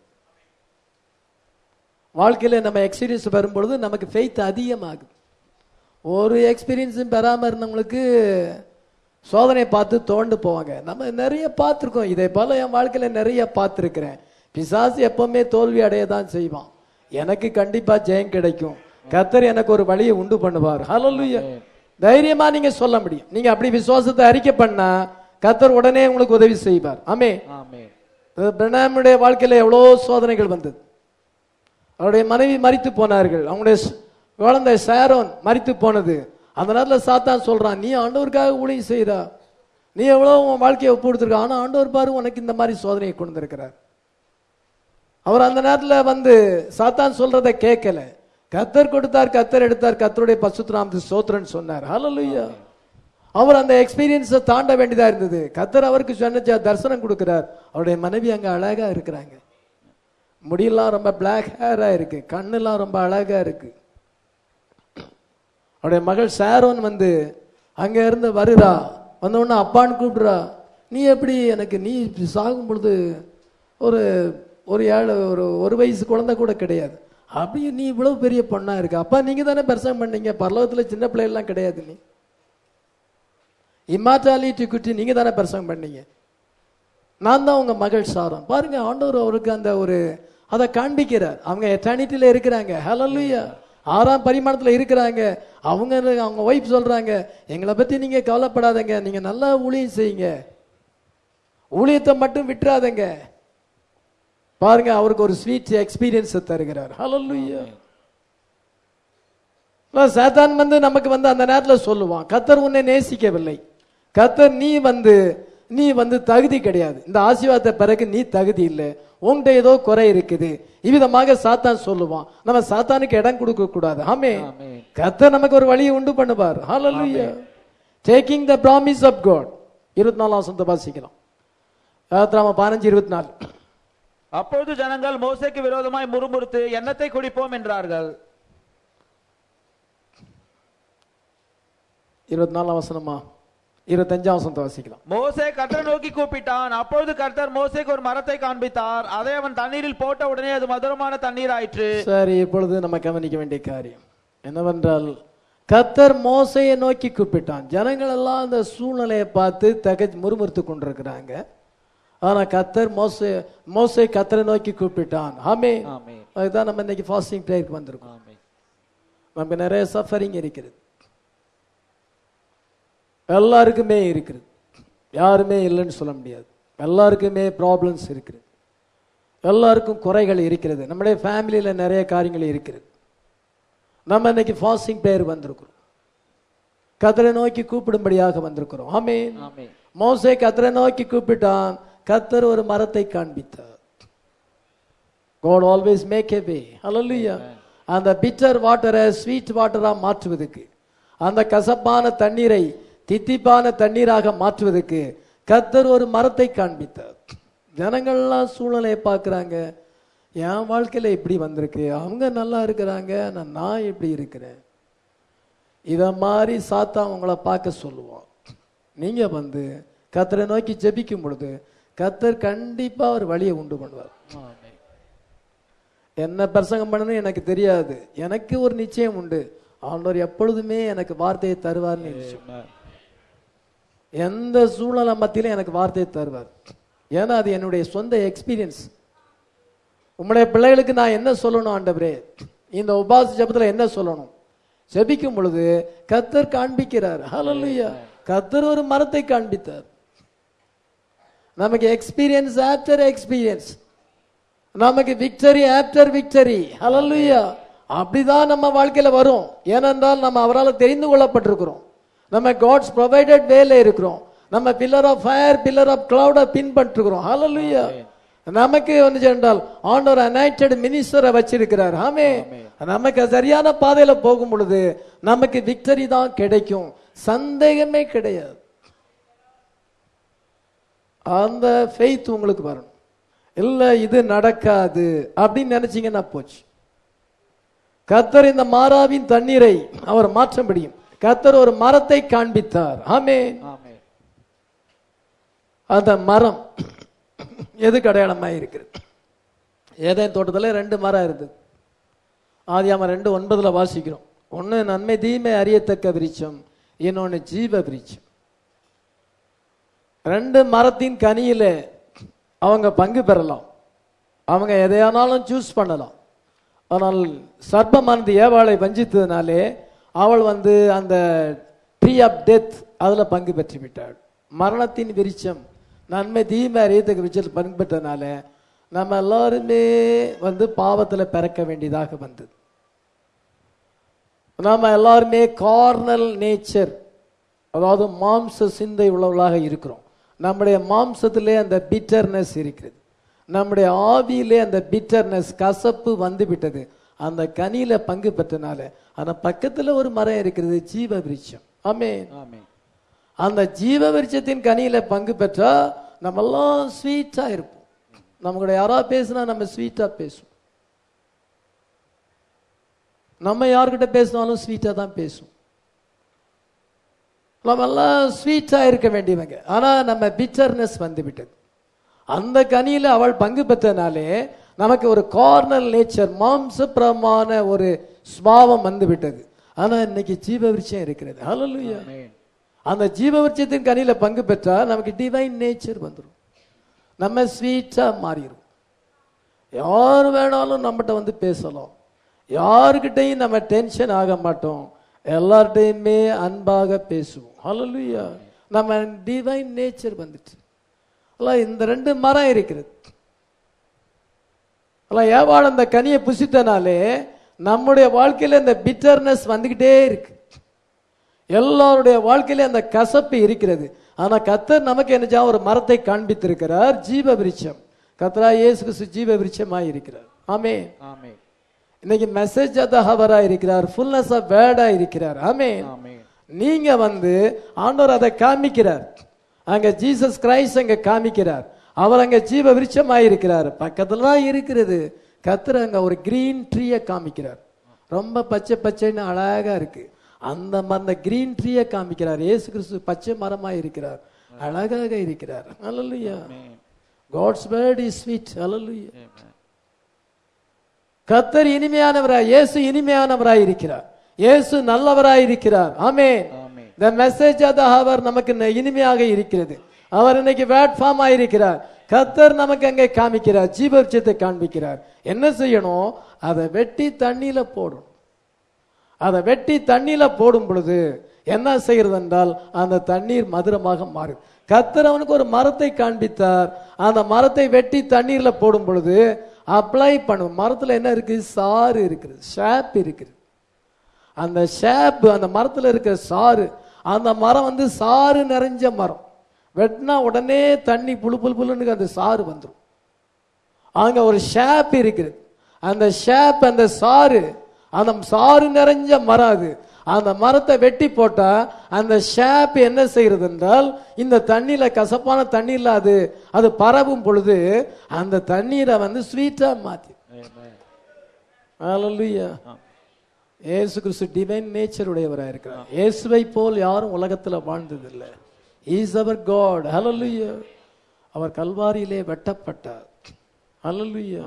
வாழ்க்கையில நம்ம எக்ஸ்பீரியன்ஸ் பெறும்பொழுது நமக்கு ஃபெய்த் அதிகமாகுது ஒரு எக்ஸ்பீரியன்ஸும் பெறாம இருந்தவங்களுக்கு சோதனை பார்த்து தோண்டு போவாங்க நம்ம நிறைய பார்த்துருக்கோம் இதை போல என் வாழ்க்கையில நிறைய பார்த்துருக்கிறேன் பிசாசு எப்பவுமே தோல்வி அடைய தான் செய்வான் எனக்கு கண்டிப்பா ஜெயம் கிடைக்கும் கர்த்தர் எனக்கு ஒரு வழியை உண்டு பண்ணுவார் ஹalleluya தைரியமா நீங்க சொல்ல முடியும் நீங்க அப்படி விசுவாசத்தை அறிக்கை பண்ணா கர்த்தர் உடனே உங்களுக்கு உதவி செய்வார் ஆமே ஆமென் பிரணாமுடைய வாழ்க்கையில எவ்வளோ சோதனைகள் வந்தது அவருடைய மனைவி மரித்து போனார்கள் அவங்களுடைய ஸ்- குழந்தை சாரோன் மரித்து போனது அந்த நேரத்தில் சாத்தான் சொல்றான் நீ ஆண்டவருக்காக ஊழியம் செய்தா நீ எவ்வளோ உன் வாழ்க்கையை ஒப்பு கொடுத்துருக்க ஆனா ஆண்டவர் பாரு உனக்கு இந்த மாதிரி சோதனையை கொண்டு வந்திருக்கிறார் அவர் அந்த நேரத்தில் வந்து சாத்தான் சொல்றதை கேட்கல கத்தர் கொடுத்தார் கத்தர் எடுத்தார் கத்தருடைய பசுத்ராமத்து சோத்திரன் சொன்னார் ஹalleluya அவர் அந்த எக்ஸ்பீரியன்ஸை தாண்ட வேண்டியதா இருந்தது கத்தர் அவருக்கு சொன்ன தரிசனம் கொடுக்கிறார் அவருடைய மனைவி அங்க அழகா இருக்கிறாங்க முடியெல்லாம் ரொம்ப பிளாக் ஹேரா இருக்கு கண்ணெல்லாம் ரொம்ப அழகா இருக்கு அவருடைய மகள் சாரோன் வந்து அங்க இருந்து வருறா வந்த உடனே அப்பான்னு கூப்பிடுறா நீ எப்படி எனக்கு நீ சாகும் பொழுது ஒரு ஒரு ஏழு ஒரு ஒரு வயசு குழந்தை கூட கிடையாது அப்படி நீ இவ்வளவு பெரிய பொண்ணா இருக்க அப்பா நீங்க தானே பிரசங்கம் பண்ணீங்க பரலோகத்துல சின்ன பிள்ளைகள்லாம் கிடையாது நீ இம்மார்டாலிட்டி குட்டி நீங்க தானே பிரசங்கம் பண்ணீங்க நான் தான் உங்க மகள் சாரம் பாருங்க ஆண்டவர் அவருக்கு அந்த ஒரு அதை காண்பிக்கிறார் அவங்க எட்டர்னிட்டில இருக்கிறாங்க ஹalleluya ஆறாம் பரிமாணத்துல இருக்கிறாங்க அவங்க அவங்க ஒய்ஃப் சொல்றாங்க எங்களை பத்தி நீங்க கவலைப்படாதீங்க நீங்க நல்லா ஊழியம் செய்யுங்க ஊழியத்தை மட்டும் விட்டுறாதீங்க பாருங்க அவருக்கு ஒரு ஸ்வீட் எக்ஸ்பீரியன்ஸ் தருகிறார் ஹalleluya சாத்தான் வந்து நமக்கு வந்து அந்த நேரத்துல சொல்லுவான் கத்தர் உன்னை நேசிக்கவில்லை கத்தர் நீ வந்து நீ வந்து தகுதி கிடையாது இந்த ஆசீர்வாதத்தை பிறகு நீ தகுதி இல்லை உன்கிட்ட ஏதோ குறை இருக்குது இவ்விதமாக சாத்தான் சொல்லுவான் நம்ம சாத்தானுக்கு இடம் கொடுக்க கூடாது ஆமே ஆமென். கத்தர் நமக்கு ஒரு வழியை உண்டு பண்ணுவார் hallelujah taking the promise of God இருபத்தி நாலாம் வசனத்தை வாசிக்கலாம் யாத்ராம பதினஞ்சு இருபத்தி நாலு அப்பொழுது ஜனங்கள் மோசேக்கு விரோதமாய் முறுமுறுத்து எண்ணத்தை குடிப்போம் என்றார்கள் இருபத்தி நாலாம் வசனமா இருபத்தஞ்சாம் வசனத்தை வாசிக்கலாம் மோசே கர்த்தரை நோக்கி கூப்பிட்டான் அப்பொழுது கர்த்தர் மோசேக்கு ஒரு மரத்தை காண்பித்தார் அதை அவன் தண்ணீரில் போட்ட உடனே அது மதுரமான தண்ணீர் ஆயிற்று சரி இப்பொழுது நம்ம கவனிக்க வேண்டிய காரியம் என்னவென்றால் கத்தர் மோசையை நோக்கி கூப்பிட்டான் ஜனங்கள் எல்லாம் அந்த சூழ்நிலையை பார்த்து தகஜ் முறுமுறுத்து கொண்டிருக்கிறாங்க ஆனா கத்தர் மோசே மோசை கத்தரை நோக்கி கூப்பிட்டான் ஆமே ஆமென். அதுதான் நம்ம இன்னைக்கு ஃபாஸ்டிங் ப்ரேயருக்கு வந்திருக்கோம் ஆமென். நமக்கு நிறைய சஃபரிங் இருக்கிறது எல்லாருக்குமே இருக்குது யாருமே இல்லைன்னு சொல்ல முடியாது எல்லாருக்குமே ப்ராப்ளம்ஸ் இருக்குது எல்லாருக்கும் குறைகள் இருக்கிறது நம்முடைய ஃபேமிலியில நிறைய காரியங்கள் இருக்கிறது நம்ம இன்னைக்கு ஃபாஸ்டிங் பேர் வந்திருக்கிறோம் கத்தரை நோக்கி கூப்பிடும்படியாக வந்திருக்கிறோம் ஆமென் ஆமென். மோசே கத்தரை நோக்கி கூப்பிட்டான் கத்தர் ஒரு மரத்தை காண்பித்தார் God always make a way. Hallelujah. அந்த பிட்டர் வாட்டரை ஸ்வீட் வாட்டரா மாற்றுவதற்கு அந்த கசப்பான தண்ணீரை தித்திப்பான தண்ணீராக மாற்றுவதற்கு கத்தர் ஒரு மரத்தை காண்பித்தார் ஜனங்கள்லாம் சூழ்நிலையை பார்க்கறாங்க என் வாழ்க்கையில இப்படி வந்திருக்கு அவங்க நல்லா இருக்கிறாங்க ஆனா நான் இப்படி இருக்கிறேன் இத மாதிரி சாத்தா உங்களை பார்க்க சொல்லுவான் நீங்க வந்து கத்தரை நோக்கி ஜெபிக்கும் பொழுது கத்தர் கண்டிப்பா ஒரு வழியை உண்டு பண்ணுவார் ஆமென். என்ன பிரசங்கம் பண்ணணும் எனக்கு தெரியாது எனக்கு ஒரு நிச்சயம் உண்டு ஆண்டவர் எப்பொழுதுமே எனக்கு வார்த்தையை தருவார்னு நிச்சயம் ஆமென். எந்த சூழ்நிலை மத்தியிலும் எனக்கு வார்த்தையை தருவார் ஏன்னா அது என்னுடைய சொந்த எக்ஸ்பீரியன்ஸ் உம்முடைய பிள்ளைகளுக்கு நான் என்ன சொல்லணும் ஆண்டவரே இந்த உபாச ஜெபத்துல என்ன சொல்லணும் ஜெபிக்கும் பொழுது கத்தர் காண்பிக்கிறார் ஹalleluya கத்தர் ஒரு மரத்தை காண்பித்தார் நமக்கு எக்ஸ்பீரியன்ஸ் ஆஃப்டர் எக்ஸ்பீரியன்ஸ் நமக்கு விக்டரி ஆஃப்டர் விக்டரி ஹalleluya அப்படிதான் நம்ம வாழ்க்கையில வரும் ஏனென்றால் நம்ம அவரால் தெரிந்து கொள்ளப்பட்டிருக்கிறோம் நம்ம காட்ஸ் ப்ரொவைடட் வேல இருக்கிறோம் நம்ம pillar of fire pillar of கிளவுட பின்பற்றுகிறோம் ஹalleluya நமக்கு வந்து என்றால் ஆண்டவர் அனைட்டட் மினிஸ்டரை வச்சிருக்கிறார் ஆமே நமக்கு சரியான பாதையில போகும் பொழுது நமக்கு விக்டரி தான் கிடைக்கும் சந்தேகமே கிடையாது அந்த ஃபெய்த் உங்களுக்கு வரணும் இல்ல இது நடக்காது அப்படின்னு நினைச்சீங்கன்னா போச்சு கத்தர் இந்த மாறாவின் தண்ணீரை அவர் மாற்ற முடியும் கத்தர் ஒரு மரத்தை காண்பித்தார் ஆமென் ஆமென். அந்த மரம் எதுக்கு அடையாளமாக இருக்கிறது ஏதேன் தோட்டத்தில் ரெண்டு மரம் இருந்தது ஆதியாம ரெண்டு ஒன்பதுல வாசிக்கிறோம் ஒன்று நன்மை தீமை அறியத்தக்க விருட்சம் இன்னொன்று ஜீவ விருட்சம் ரெண்டு மரத்தின் கனியில அவங்க பங்கு பெறலாம் அவங்க எதையானாலும் சூஸ் பண்ணலாம் ஆனால் சர்ப்பமானது ஏவாளை வஞ்சித்ததுனாலே அவள் வந்து அந்த ட்ரீ ஆஃப் டெத் அதுல பங்கு பெற்று விட்டாள் மரணத்தின் விருட்சம் நன்மை தீமை அறியத்தக்க விருட்சத்தில் பங்கு பெற்றதுனால நம்ம எல்லாருமே வந்து பாவத்துல பிறக்க வேண்டியதாக வந்தது நாம எல்லாருமே கார்னல் நேச்சர் அதாவது மாம்ச சிந்தை உள்ளவர்களாக இருக்கிறோம் நம்முடைய மாம்சத்திலே அந்த பிட்டர்னஸ் இருக்கிறது நம்முடைய ஆவியிலே அந்த பிட்டர்னஸ் கசப்பு வந்து விட்டது அந்த கனியில பங்கு பெற்றனால அந்த பக்கத்துல ஒரு மரம் இருக்கிறது ஜீவ விருட்சம் ஆமென் ஆமென். அந்த ஜீவ விருட்சத்தின் கனியில பங்கு பெற்றா நம்ம எல்லாம் ஸ்வீட்டா இருப்போம் நம்ம கூட யாரா பேசினா நம்ம ஸ்வீட்டா பேசுவோம் நம்ம யார்கிட்ட பேசினாலும் ஸ்வீட்டா தான் பேசுவோம் நம்ம எல்லாம் ஸ்வீட்டா இருக்க வேண்டியவங்க ஆனா நம்ம பிட்டர்னஸ் வந்து விட்டது அந்த கனியில அவள் பங்கு பெற்றனாலே நமக்கு ஒரு கார்னல் நேச்சர் மாம்சப்பிரமான ஒரு ஸ்பாவம் வந்து விட்டது ஆனா இன்னைக்கு ஜீவ விருட்சம் இருக்கிறது ஹalleluya அந்த ஜீவ விருட்சத்தின் கனியில பங்கு பெற்றா நமக்கு டிவைன் நேச்சர் வந்துடும் நம்ம ஸ்வீட்டா மாறிடும் யார் வேணாலும் நம்மகிட்ட வந்து பேசலாம் யாருக்கிட்டையும் நம்ம டென்ஷன் ஆக மாட்டோம் எல்லார்ட்டையுமே அன்பாக பேசுவோம் ஹalleluya நம்ம டிவைன் நேச்சர் வந்துட்டு அல்ல இந்த ரெண்டு மரம் இருக்கிறது அல்ல ஏவாள் அந்த கனியை புசித்தனாலே நம்முடைய வாழ்க்கையில இந்த பிட்டர்னஸ் வந்துகிட்டே இருக்கு எல்லாருடைய வாழ்க்கையில அந்த கசப்பு இருக்கிறது ஆனா கத்தர் நமக்கு என்ன ஒரு மரத்தை காண்பித்திருக்கிறார் ஜீவ விருட்சம் கத்தரா இயேசு கிறிஸ்து ஜீவ விருட்சமாய் இருக்கிறார் ஆமே ஆமென் இன்னைக்கு மெசேஜ் ஹவரா இருக்கிறார் ஃபுல்னஸ் ஆஃப் வேர்டா இருக்கிறார் ஆமே ஆமென் நீங்க வந்து ஆண்டவர் அதை காமிக்கிறார் அங்க ஜீசஸ் கிரைஸ்ட் அங்க காமிக்கிறார் அவர் அங்க ஜீவ விருட்சமாய் இருக்கிறார் பக்கத்துல தான் இருக்கிறது கத்தர் அங்க ஒரு கிரீன் ட்ரீயை காமிக்கிறார் ரொம்ப பச்சை பச்சைன்னு அழகா இருக்கு அந்த ம- அந்த கிரீன் ட்ரீயை காமிக்கிறார் இயேசு கிறிஸ்து பச்சை மரமா இருக்கிறார் அழகாக இருக்கிறார் அல்லலுயா காட்ஸ் வேர்ட் இஸ் ஸ்வீட் அல்லலுயா கத்தர் இனிமையானவராய் இயேசு இனிமையானவராய் இருக்கிறார் இயேசு நல்லவராய் இருக்கிறார் amen amen the message of அவர் நமக்கு ந- இனிமையாக இருக்கிறது அவர் இன்னைக்கு வேட்பாமா இருக்கிறார் கத்தர் நமக்கு அங்கே காமிக்கிறார் ஜீவவிருட்சத்தை காண்பிக்கிறார் என்ன செய்யணும் அதை வெட்டி தண்ணியில போடணும் அதை வெட்டி தண்ணியில போடும் பொழுது என்ன செய்கிறது என்றால் அந்த தண்ணீர் மதுரமாக மாறும் கத்தர் அவனுக்கு ஒரு மரத்தை காண்பித்தார் அந்த மரத்தை வெட்டி தண்ணீர்ல போடும் பொழுது அப்ளை பண்ணும் மரத்துல என்ன இருக்கு சாறு இருக்குது ஷாப் இருக்குது அந்த ஷேப் அந்த மரத்துல இருக்கிற சாறு அந்த மரம் வந்து சாறு நிறைஞ்ச மரம் வெட்டினா உடனே தண்ணி புழு புழு புழுன்னு அந்த சாறு வந்துடும் அங்க ஒரு ஷேப் இருக்குது அந்த ஷேப் அந்த சாறு அந்த சாறு நிறைஞ்ச மரம் அது அந்த மரத்தை வெட்டி போட்டா அந்த ஷேப் என்ன செய்யறது என்றால் இந்த தண்ணியில கசப்பான தண்ணீர்ல அது அது பரவும் பொழுது அந்த தண்ணீரை வந்து ஸ்வீட்டா மாத்தி ஆமென் ஹalleluya இயேசு கிறிஸ்து டிவைன் நேச்சர் உடையவராக இருக்கிறார் இயேசுவை போல் யாரும் உலகத்துல வாழ்ந்ததில்லை இஸ் அவர் காட் ஹalleluya அவர் கல்வாரியிலே வெட்டப்பட்டார் ஹalleluya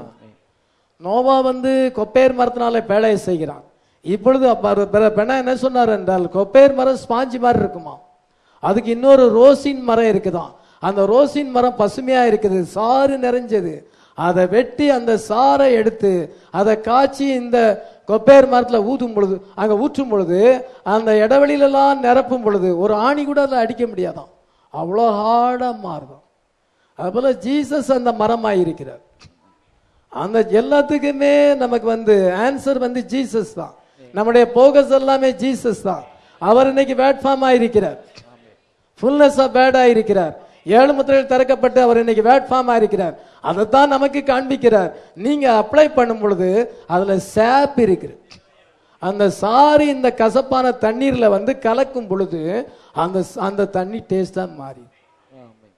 நோவா வந்து கொப்பேர் மரத்தினால பேழையை செய்கிறான் இப்பொழுது அப்ப அவர் பெ- பெண்ணா என்ன சொன்னார் என்றால் கொப்பேர் மரம் ஸ்பாஞ்சி மாதிரி இருக்குமா அதுக்கு இன்னொரு ரோசின் மரம் இருக்குதாம் அந்த ரோசின் மரம் பசுமையா இருக்குது சாறு நிறைஞ்சது அதை வெட்டி அந்த சாறை எடுத்து அதை காய்ச்சி இந்த கொப்பேர் மரத்துல ஊதும் பொழுது அங்க ஊற்றும் பொழுது அந்த இடைவெளியிலெல்லாம் நிரப்பும் பொழுது ஒரு ஆணி கூட அதில் அடிக்க முடியாதாம் அவ்வளோ ஹார்டா மாறுதாம் அதுபோல ஜீசஸ் அந்த மரமாய் இருக்கிறார் அந்த எல்லாத்துக்குமே நமக்கு வந்து ஆன்சர் வந்து ஜீசஸ் தான் நம்முடைய போகஸ் எல்லாமே ஜீசஸ் தான் அவர் இன்னைக்கு வேட்பாமா இருக்கிறார் ஃபுல்னஸ் ஆஃப் பேடா இருக்கிறார் ஏழு முத்திரைகள் திறக்கப்பட்டு அவர் இன்னைக்கு வேட்பாமா இருக்கிறார் அதைத்தான் நமக்கு காண்பிக்கிறார் நீங்க அப்ளை பண்ணும் பொழுது அதுல சேப் இருக்குது அந்த சாறு இந்த கசப்பான தண்ணீர்ல வந்து கலக்கும் பொழுது அந்த அந்த தண்ணி டேஸ்டா மாறி ஆமென்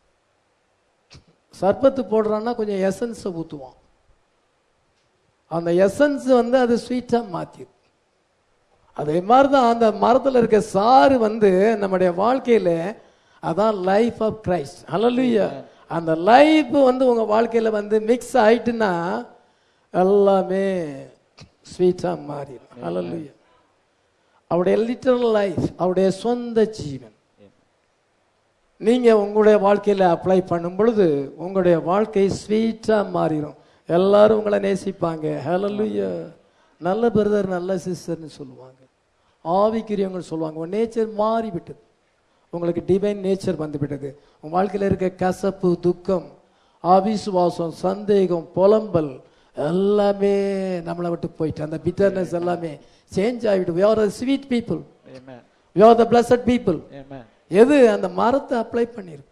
சர்பத்து போடுறான்னா கொஞ்சம் எசன்ஸை ஊற்றுவான் அந்த எசன்ஸ் வந்து அது ஸ்வீட்டாக மாற்றிடும் அதே மாதிரி தான் அந்த மரத்தில் இருக்க சாறு வந்து நம்முடைய வாழ்க்கையில அதான் லைஃப் ஆஃப் கிரைஸ்ட் ஹalleluya அந்த லைஃப் வந்து உங்க வாழ்க்கையில வந்து மிக்ஸ் ஆயிட்டுன்னா எல்லாமே ஸ்வீட்டாக மாறிடும் ஹalleluya அவருடைய லிட்டரல் லைஃப் அவருடைய சொந்த ஜீவன் நீங்க உங்களுடைய வாழ்க்கையில அப்ளை பண்ணும் பொழுது உங்களுடைய வாழ்க்கை ஸ்வீட்டா மாறிடும் எல்லாரும் உங்களை நேசிப்பாங்க ஹalleluya நல்ல பிரதர் நல்ல சிஸ்டர்னு சொல்லுவாங்க ஆவிக்குரியவங்க சொல்லுவாங்க உங்க நேச்சர் மாறி விட்டது உங்களுக்கு டிவைன் நேச்சர் வந்து விட்டது உங்க வாழ்க்கையில இருக்க கசப்பு துக்கம் அவிசுவாசம் சந்தேகம் புலம்பல் எல்லாமே நம்மளை விட்டு போயிட்டு அந்த பிட்டர்னஸ் எல்லாமே சேஞ்ச் ஆகிவிட்டு we are a sweet people Amen. we are the blessed people Amen. எது அந்த மரத்தை அப்ளை பண்ணிருக்கு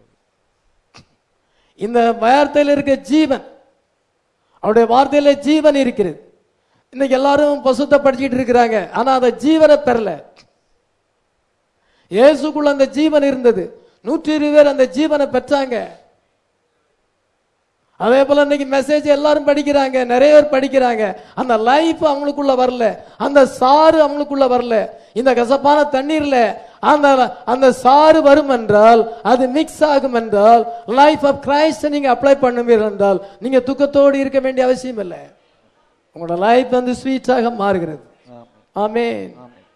இந்த வார்த்தையில இருக்க ஜீவன் அவருடைய வார்த்தையில ஜீவன் இருக்கிறது இன்னைக்கு எல்லாரும் பசுத்தை படிச்சுட்டு இருக்கிறாங்க ஆனா அந்த ஜீவனை பெறல இயேசுக்குள்ள அந்த ஜீவன் இருந்தது நூற்றி இருபது பேர் அந்த ஜீவனை பெற்றாங்க அதே போல இன்னைக்கு மெசேஜ் எல்லாரும் படிக்கிறாங்க நிறைய பேர் படிக்கிறாங்க அந்த லைஃப் அவங்களுக்குள்ள வரல அந்த சாறு அவங்களுக்குள்ள வரல இந்த கசப்பான தண்ணீர்ல அந்த அந்த சாறு வரும் என்றால் அது மிக்ஸ் ஆகும் என்றால் லைஃப் ஆஃப் கிரைஸ்ட் நீங்க அப்ளை பண்ணுவீர்கள் என்றால் நீங்க துக்கத்தோடு இருக்க வேண்டிய அவசியம் இல்லை உங்களோட லைஃப் வந்து ஸ்வீட்டாக மாறுகிறது ஆமென்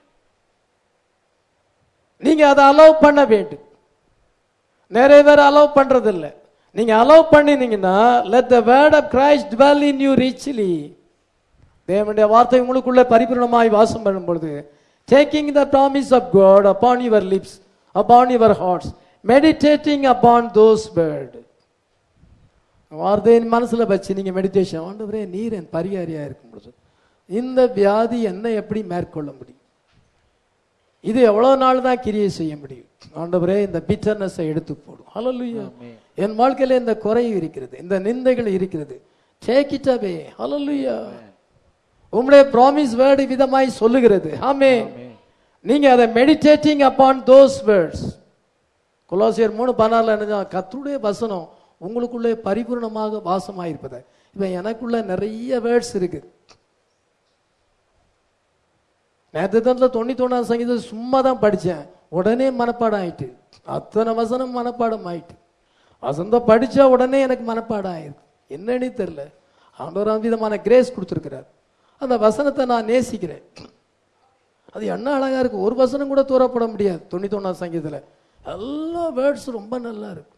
நீங்க அதை அலோவ் பண்ண வேண்டும் நிறைய பேர் அலோவ் பண்றது இல்ல நீங்க அலோவ் பண்ணினீங்கன்னா let the word of Christ dwell in you richly தேவனுடைய வார்த்தை உங்களுக்குள்ள பரிபூர்ணமாய் வாசம் பண்ணும் பொழுது taking the promise of God upon your lips upon your hearts meditating upon those word வார்த்தையின் மனசுல வச்சு நீங்க மெடிடேஷன் ஆண்டவரே நீர் என் பரிகாரியா இருக்கும் பொழுது இந்த வியாதி என்ன எப்படி மேற்கொள்ள முடியும் இது எவ்வளவு நாள் தான் கிரியை செய்ய முடியும் ஆண்டவரே இந்த பிட்டர்னஸை எடுத்து போடும் ஹalleluya என் வாழ்க்கையில இந்த குறை இருக்கிறது இந்த நிந்தைகள் இருக்கிறது டேக் இட் அவே ஹalleluya உம்முடைய ப்ராமிஸ் வேர்டு விதமாய் சொல்லுகிறது ஆமே நீங்க அதை மெடிடேட்டிங் அப்பான் தோஸ் வேர்ட்ஸ் கொலோசியர் மூணு பதினாறுல என்ன கர்த்தருடைய வசனம் உங்களுக்குள்ளே பரிபூர்ணமாக வாசமாயிருப்பது இப்ப எனக்குள்ள நிறைய வேர்ட்ஸ் இருக்கு நேற்று தான் தொண்ணூத்தொன்னாம் சங்கீதம் சும்மா தான் படித்தேன் உடனே மனப்பாடம் ஆயிட்டு அத்தனை வசனம் மனப்பாடம் ஆயிட்டு வசந்தம் படிச்சா உடனே எனக்கு மனப்பாடம் ஆயிருக்கு என்னன்னு தெரியல ஆண்டவர் விதமான கிரேஸ் கொடுத்துருக்கிறார் அந்த வசனத்தை நான் நேசிக்கிறேன் அது என்ன அழகா இருக்கு ஒரு வசனம் கூட தூரப்பட முடியாது தொண்ணூத்தொன்னாம் சங்கீதத்தில் எல்லா வேர்ட்ஸ் ரொம்ப நல்லா இருக்கு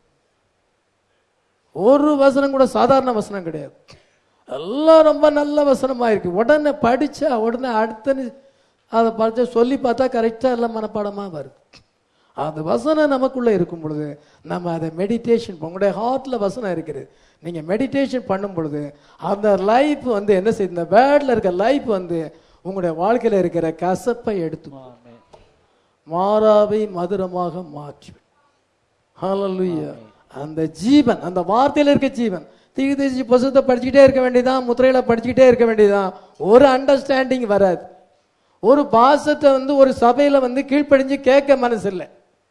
ஒரு வசனம் கூட சாதாரண வசனம் கிடையாது எல்லாம் ரொம்ப நல்ல வசனமா இருக்கு உடனே படிச்சா உடனே அடுத்த நி- அதை படிச்சா சொல்லி பார்த்தா கரெக்டா எல்லாம் மனப்பாடமா வருது அந்த வசனம் நமக்குள்ள இருக்கும் பொழுது நம்ம அதை மெடிடேஷன் உங்களுடைய ஹார்ட்ல வசனம் இருக்குது நீங்க மெடிடேஷன் பண்ணும் பொழுது அந்த லைஃப் வந்து என்ன செய்யுது இந்த வேர்ட்ல இருக்க லைஃப் வந்து உங்களுடைய வாழ்க்கையில இருக்கிற கசப்பை எடுத்து மாறாவை மதுரமாக மாற்றி ஹalleluya அந்த ஜீவன் அந்த வார்த்தையில இருக்க ஜீவன் தீர்க்கதரிசி புஸ்தகத்தை படிச்சுக்கிட்டே இருக்க வேண்டியதான் முத்திரையில படிச்சுக்கிட்டே இருக்க வேண்டியதான் ஒரு அண்டர்ஸ்டாண்டிங் வராது ஒரு பாசத்தை வந்து ஒரு சபையில வந்து கீழ்ப்படிஞ்சு கேட்க மனசு இல்லை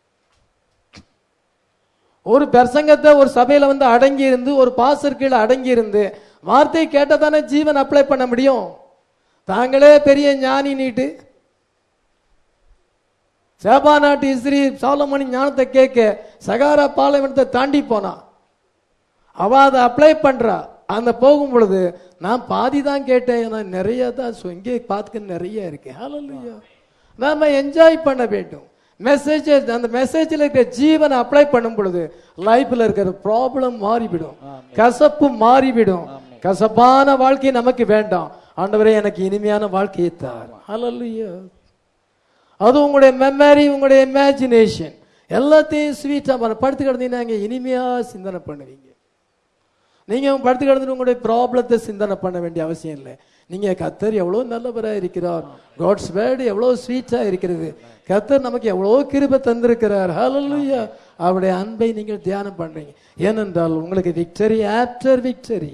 ஒரு பிரசங்கத்தை ஒரு சபையில வந்து அடங்கி இருந்து ஒரு பாசர் கீழே அடங்கி இருந்து வார்த்தை கேட்டா தானே ஜீவன் அப்ளை பண்ண முடியும் தாங்களே பெரிய ஞானி நீட்டு சேபா நாட்டு இஸ்ரீ சாலமணி ஞானத்தை கேட்க சகாரா பாலைவனத்தை தாண்டி போனா அவ அதை அப்ளை பண்றா அந்த போகும் பொழுது நான் பாதி தான் கேட்டேன் நான் நிறைய தான் சொ- இங்கே பார்த்துக்க நிறைய இருக்கு ஹalleluya நாம என்ஜாய் பண்ண வேண்டும் மெசேஜ் அந்த மெசேஜில் இருக்கிற ஜீவனை அப்ளை பண்ணும் பொழுது லைஃப்ல இருக்கிற ப்ராப்ளம் மாறிவிடும் கசப்பு மாறிவிடும் கசப்பான வாழ்க்கை நமக்கு வேண்டாம் ஆண்டவரே எனக்கு இனிமையான வாழ்க்கையை தார் ஹalleluya அது உங்களுடைய மெமரி உங்களுடைய இமேஜினேஷன் எல்லாத்தையும் ஸ்வீட்டா படுத்து கிடந்தீங்கன்னா நீங்க இனிமையா சிந்தனை பண்ணுவீங்க நீங்க படுத்து கிடந்துட்டு உங்களுடைய ப்ராப்ளத்தை சிந்தனை பண்ண வேண்டிய அவசியம் இல்லை நீங்க கத்தர் எவ்வளவு நல்லவரா இருக்கிறார் காட்ஸ் வேர்டு எவ்வளவு ஸ்வீட்டா இருக்கிறது கத்தர் நமக்கு எவ்வளவு கிருபை தந்திருக்கிறார் ஹalleluya அவருடைய அன்பை நீங்கள் தியானம் பண்றீங்க ஏனென்றால் உங்களுக்கு victory after victory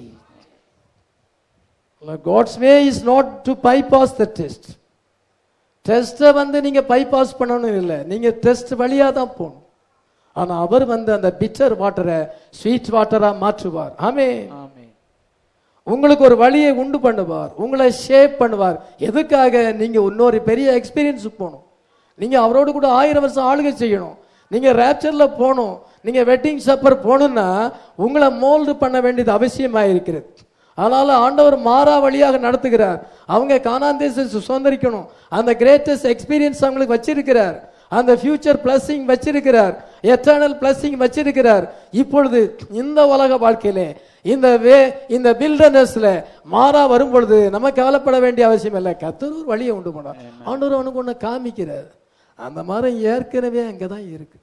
God's way is not to bypass the test டெஸ்ட்டை வந்து நீங்க பைபாஸ் பண்ணணும் இல்லை நீங்க டெஸ்ட் வழியா தான் போகணும் ஆனா அவர் வந்து அந்த பிட்டர் வாட்டரை ஸ்வீட் வாட்டரா மாற்றுவார் ஆமே உங்களுக்கு ஒரு வழியை உண்டு பண்ணுவார் உங்களை ஷேப் பண்ணுவார் எதுக்காக நீங்க இன்னொரு பெரிய எக்ஸ்பீரியன்ஸ் போகணும் நீங்க அவரோடு கூட ஆயிரம் வருஷம் ஆளுகை செய்யணும் நீங்க ரேப்சர்ல போகணும் நீங்க வெட்டிங் சப்பர் போகணும்னா உங்களை மோல்டு பண்ண வேண்டியது அவசியமா இருக்கிறது அதனால ஆண்டவர் மாறா வழியாக நடத்துகிறார் அவங்க கானான் தேசத்தை சுதந்திரிக்கணும் அந்த கிரேட்டஸ்ட் எக்ஸ்பீரியன்ஸ் அவங்களுக்கு வச்சிருக்கிறார் அந்த ஃபியூச்சர் பிளஸிங் வச்சிருக்கிறார் எட்டர்னல் பிளஸிங் வச்சிருக்கிறார் இப்பொழுது இந்த உலக வாழ்க்கையிலே இந்த வே இந்த பில்டர்னஸ்ல மாறா வரும் பொழுது நம்ம கவலைப்பட வேண்டிய அவசியம் இல்லை கத்தர் ஒரு வழியை உண்டு பண்ணார் ஆண்டவர் அவனுக்கு ஒன்று காமிக்கிறார் அந்த மரம் ஏற்கனவே அங்கதான் இருக்கு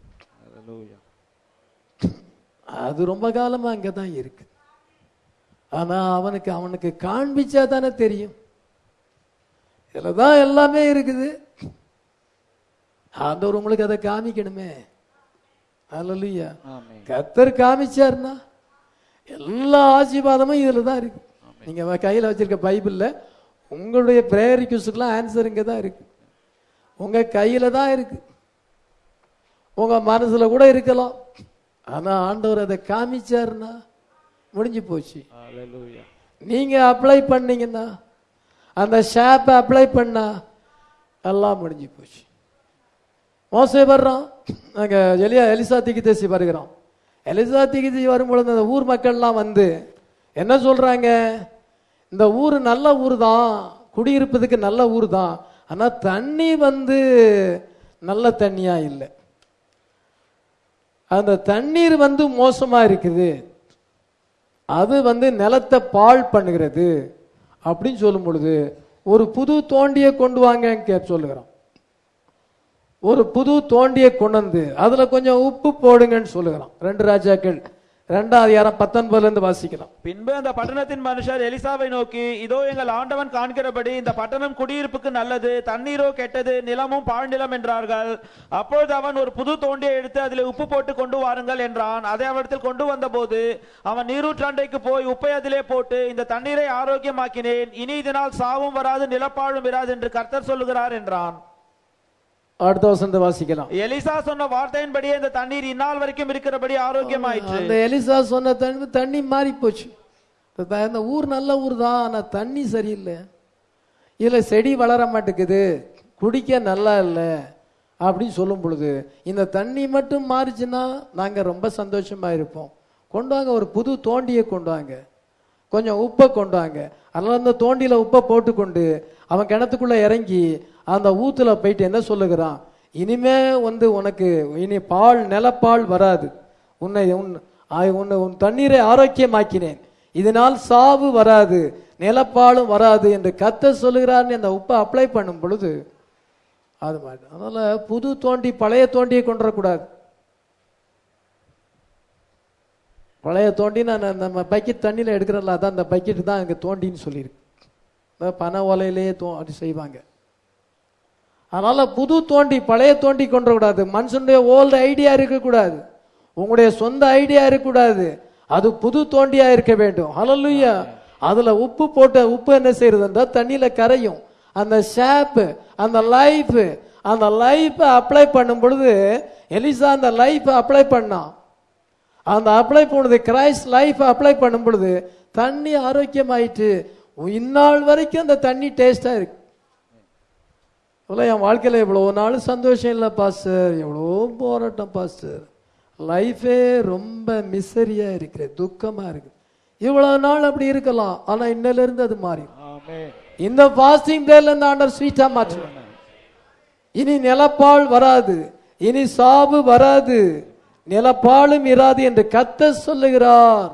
அது ரொம்ப காலமா அங்கதான் இருக்கு ஆனா அவனுக்கு அவனுக்கு காண்பிச்சா தானே தெரியும் இதுலதான் எல்லாமே இருக்குது ஆண்டவர் உங்களுக்கு அதை காமிக்கணுமே அல்லையா கத்தர் காமிச்சாருன்னா எல்லா ஆசீர்வாதமும் இதுல தான் இருக்கு நீங்க வ- கையில வச்சிருக்க பைபிள்ல உங்களுடைய பிரேயர் ரிக்வஸ்டுக்கெல்லாம் ஆன்சர் இங்க தான் இருக்கு உங்க கையில தான் இருக்கு உங்க மனசுல கூட இருக்கலாம் ஆனா ஆண்டவர் அதை காமிச்சாருன்னா முடிஞ்சு போச்சு நீங்க அப்ளை பண்ணீங்கன்னா அந்த ஷாப்பை அப்ளை பண்ணா எல்லாம் முடிஞ்சு போச்சு மோசே வர்றான் அங்க எலியா எலிசா திகிதேசி வருகிறான் எலிசா திகிதேசி வரும்பொழுது அந்த ஊர் மக்கள்லாம் வந்து என்ன சொல்றாங்க இந்த ஊர் நல்ல ஊர் தான் குடியிருப்பதுக்கு நல்ல ஊர் தான் ஆனா தண்ணி வந்து நல்ல தண்ணியா இல்லை அந்த தண்ணீர் வந்து மோசமா இருக்குது அது வந்து நிலத்தை பாழ் பண்ணுகிறது அப்படின்னு சொல்லும் பொழுது ஒரு புது தோண்டியை கொண்டு வாங்க கே சொல்லுகிறான் ஒரு புது தோண்டியை கொண்டு வந்து அதுல கொஞ்சம் உப்பு போடுங்கன்னு சொல்லுகிறான் ரெண்டு ராஜாக்கள் ரெண்டாவது யாரம் பத்தொன்பதுல இருந்து வாசிக்கலாம் பின்பு அந்த பட்டணத்தின் மனுஷர் எலிசாவை நோக்கி இதோ எங்கள் ஆண்டவன் காண்கிறபடி இந்த பட்டணம் குடியிருப்புக்கு நல்லது தண்ணீரோ கெட்டது நிலமும் பாழ்நிலம் என்றார்கள் அப்பொழுது அவன் ஒரு புது தோண்டியை எடுத்து அதில் உப்பு போட்டு கொண்டு வாருங்கள் என்றான் அதை அவரிடத்தில் கொண்டு வந்தபோது அவன் நீரூற்றண்டைக்கு போய் உப்பை அதிலே போட்டு இந்த தண்ணீரை ஆரோக்கியமாக்கினேன் இனி இதனால் சாவும் வராது நிலப்பாழும் இராது என்று கர்த்தர் சொல்லுகிறார் என்றான் அடுத்த வசந்த வாசிக்கலாம் எலிசா சொன்ன வார்த்தையின்படியே இந்த தண்ணீர் இந்நாள் வரைக்கும் இருக்கிறபடி ஆரோக்கியமாயிற்று அந்த எலிசா சொன்ன தண்ணி தண்ணி மாறி போச்சு இப்ப இந்த ஊர் நல்ல ஊர் தான் ஆனா தண்ணி சரியில்லை இதுல செடி வளர மாட்டேங்குது குடிக்க நல்லா இல்லை அப்படின்னு சொல்லும் பொழுது இந்த தண்ணி மட்டும் மாறிச்சுன்னா நாங்க ரொம்ப சந்தோஷமா இருப்போம் கொண்டு வாங்க ஒரு புது தோண்டியை கொண்டு வாங்க கொஞ்சம் உப்பை கொண்டு வாங்க அதனால அந்த தோண்டியில உப்பை போட்டுக்கொண்டு அவன் கிணத்துக்குள்ள இறங்கி அந்த ஊத்துல போயிட்டு என்ன சொல்லுகிறான் இனிமே வந்து உனக்கு இனி பால் நிலப்பால் வராது உன்னை உன் ஆ- உன்னை உன் தண்ணீரை ஆரோக்கியமாக்கினேன் இதனால் சாவு வராது நிலப்பாலும் வராது என்று கத்த சொல்லுகிறார்னு அந்த உப்பை அப்ளை பண்ணும் பொழுது அது மாதிரி அதனால புது தோண்டி பழைய தோண்டியை கொண்டு வரக்கூடாது பழைய தோண்டி நான் நம்ம பக்கெட் தண்ணியில் எடுக்கிறோம்ல அதான் அந்த பக்கெட் தான் அங்கே தோண்டின்னு சொல்லியிருக்கு இந்த பனை ஓலையிலேயே தோ அப்படி செய்வாங்க அதனால புது தோண்டி பழைய தோண்டி கொண்டு வரக்கூடாது மனுஷனுடைய ஓல்டு ஐடியா இருக்கக்கூடாது உங்களுடைய சொந்த ஐடியா இருக்கக்கூடாது அது புது தோண்டியா இருக்க வேண்டும் ஹalleluya அதுல உப்பு போட்ட உப்பு என்ன செய்யறதுன்றா தண்ணியில கரையும் அந்த ஷாப் அந்த லைஃப் அந்த லைஃப் அப்ளை பண்ணும் பொழுது எலிசா அந்த லைஃப் அப்ளை பண்ணான் அந்த அப்ளை பண்ணது கிரைஸ்ட் லைஃப் அப்ளை பண்ணும் பொழுது தண்ணி ஆரோக்கியமாயிட்டு இந்நாள் வரைக்கும் அந்த தண்ணி டேஸ்டா இருக்கு இவ்வளோ என் வாழ்க்கையில் எவ்வளோ நாள் சந்தோஷம் இல்லை பாஸ்டர் எவ்வளோ போராட்டம் பாஸ்டர் லைஃபே ரொம்ப மிசரியா இருக்கு துக்கமா இருக்கு இவ்வளவு நாள் அப்படி இருக்கலாம் ஆனா இன்னையில இருந்து அது மாறி இந்த பாஸ்டிங் டேல இருந்து ஆண்டர் ஸ்வீட்டா மாற்றுவாங்க இனி நிலப்பால் வராது இனி சாவு வராது நிலப்பாலும் இராது என்று கத்த சொல்லுகிறார்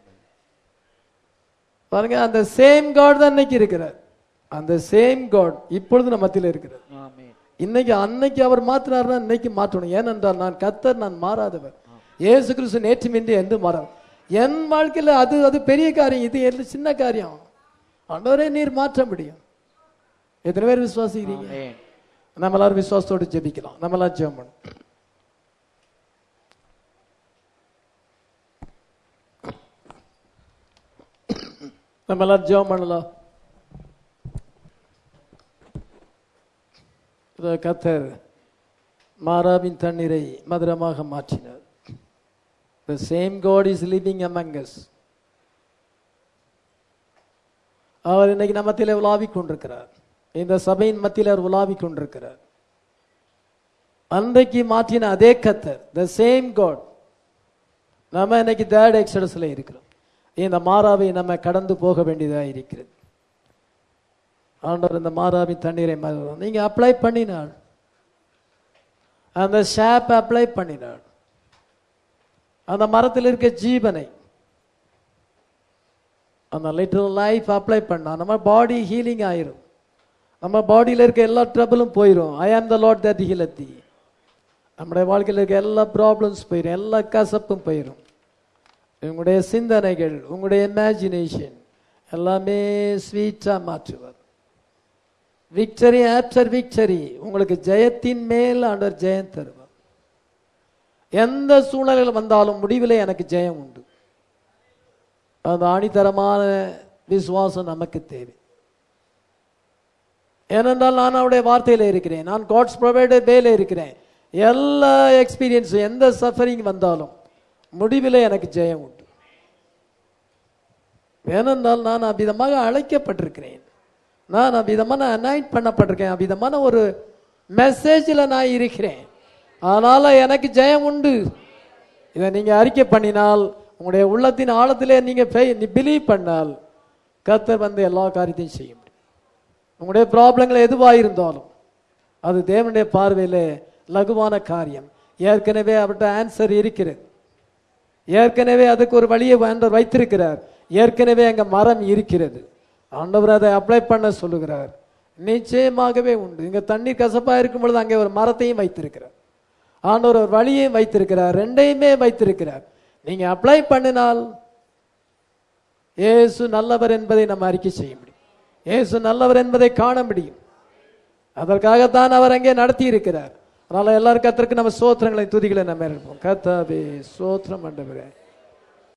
பாருங்க அந்த சேம் காட் தான் இன்னைக்கு இருக்கிறார் அந்த சேம் காட் இப்பொழுது நம்ம மத்தியில் இருக்கிறார் இன்னைக்கு அன்னைக்கு அவர் மாத்தினார்னா இன்னைக்கு மாற்றணும் ஏனென்றால் நான் கத்தர் நான் மாறாதவர் இயேசு கிறிஸ்து நேற்று மின்றி என்று மாறாது என் வாழ்க்கையில அது அது பெரிய காரியம் இது எல்லாம் சின்ன காரியம் ஆண்டவரே நீர் மாற்ற முடியும் எத்தனை பேர் விசுவாசிக்கிறீங்க நம்ம எல்லாரும் விசுவாசத்தோடு ஜெபிக்கலாம் நம்ம எல்லாம் ஜெபம் பண்ணும் நம்ம எல்லாரும் ஜெபம் பண்ணலாம் இதோ கத்தர் மாறாவின் தண்ணீரை மதுரமாக மாற்றினார் The same God is living among us. அவர் இன்னைக்கு நம்ம மத்தியில உலாவிக் கொண்டிருக்கிறார் இந்த சபையின் மத்தியில் அவர் உலாவிக் கொண்டிருக்கிறார் அன்றைக்கு மாற்றின அதே கத்தர் த சேம் காட் நம்ம இன்னைக்கு தேர்ட் எக்ஸடஸ்ல இருக்கிறோம் இந்த மாறாவை நம்ம கடந்து போக வேண்டியதாக இருக்கிறது ஆண்டவர் இந்த மாறாவின் தண்ணீரை ம- நீங்க அப்ளை பண்ணினாள் அந்த ஷாப் அப்ளை பண்ணினாள் அந்த மரத்தில் இருக்க ஜீவனை அந்த லிட்டர் லைஃப் அப்ளை பண்ணா நம்ம பாடி ஹீலிங் ஆயிரும் நம்ம பாடியில் இருக்க எல்லா ட்ரபிளும் போயிடும் ஐ ஆம் த லாட் தட் ஹீலத்தி நம்முடைய வாழ்க்கையில் இருக்க எல்லா ப்ராப்ளம்ஸ் போயிடும் எல்லா கசப்பும் போயிடும் உங்களுடைய சிந்தனைகள் உங்களுடைய இமேஜினேஷன் எல்லாமே ஸ்வீட்டா மாற்றுவார் விக்டரி ஆஃப்டர் விக்டரி உங்களுக்கு ஜெயத்தின் மேல் ஆண்டவர் ஜெயம் தருவார் எந்த சூழ்நிலையில் வந்தாலும் முடிவிலே எனக்கு ஜெயம் உண்டு அந்த ஆணித்தரமான விசுவாசம் நமக்கு தேவை ஏனென்றால் நான் அவருடைய வார்த்தையில இருக்கிறேன் நான் காட்ஸ் ப்ரொவைடட் வேல இருக்கிறேன் எல்லா எக்ஸ்பீரியன்ஸும் எந்த சஃபரிங் வந்தாலும் முடிவிலே எனக்கு ஜெயம் உண்டு ஏனென்றால் நான் அவ்விதமாக அழைக்கப்பட்டிருக்கிறேன் நான் அவ்விதமான அனாயிட் பண்ணப்பட்டிருக்கேன் அவ்விதமான ஒரு மெசேஜில் நான் இருக்கிறேன் அதனால எனக்கு ஜெயம் உண்டு இதை நீங்க அறிக்கை பண்ணினால் உங்களுடைய உள்ளத்தின் ஆழத்திலே நீங்க பிலீவ் பண்ணால் கர்த்தர் வந்து எல்லா காரியத்தையும் செய்ய முடியும் உங்களுடைய ப்ராப்ளங்கள் எதுவாக இருந்தாலும் அது தேவனுடைய பார்வையிலே லகுவான காரியம் ஏற்கனவே அவர்கிட்ட ஆன்சர் இருக்கிறது ஏற்கனவே அதுக்கு ஒரு வழியை ஆண்டவர் வைத்திருக்கிறார் ஏற்கனவே அங்க மரம் இருக்கிறது ஆண்டவர் அதை அப்ளை பண்ண சொல்லுகிறார் நிச்சயமாகவே உண்டு இங்க தண்ணீர் கசப்பா இருக்கும் பொழுது அங்கே ஒரு மரத்தையும் வைத்திருக்கிறார் ஆண்டவர் ஒரு வழியையும் வைத்திருக்கிறார் ரெண்டையுமே வைத்திருக்கிறார் நீங்க அப்ளை பண்ணினால் இயேசு நல்லவர் என்பதை நம்ம அறிக்கை செய்ய முடியும் இயேசு நல்லவர் என்பதை காண முடியும் அதற்காகத்தான் அவர் அங்கே நடத்தி இருக்கிறார் அதனால எல்லாரும் கத்திற்கு நம்ம சோத்திரங்களை துதிகளை நம்ம இருப்போம் கத்தாவே சோத்திரம் ஆண்டவரே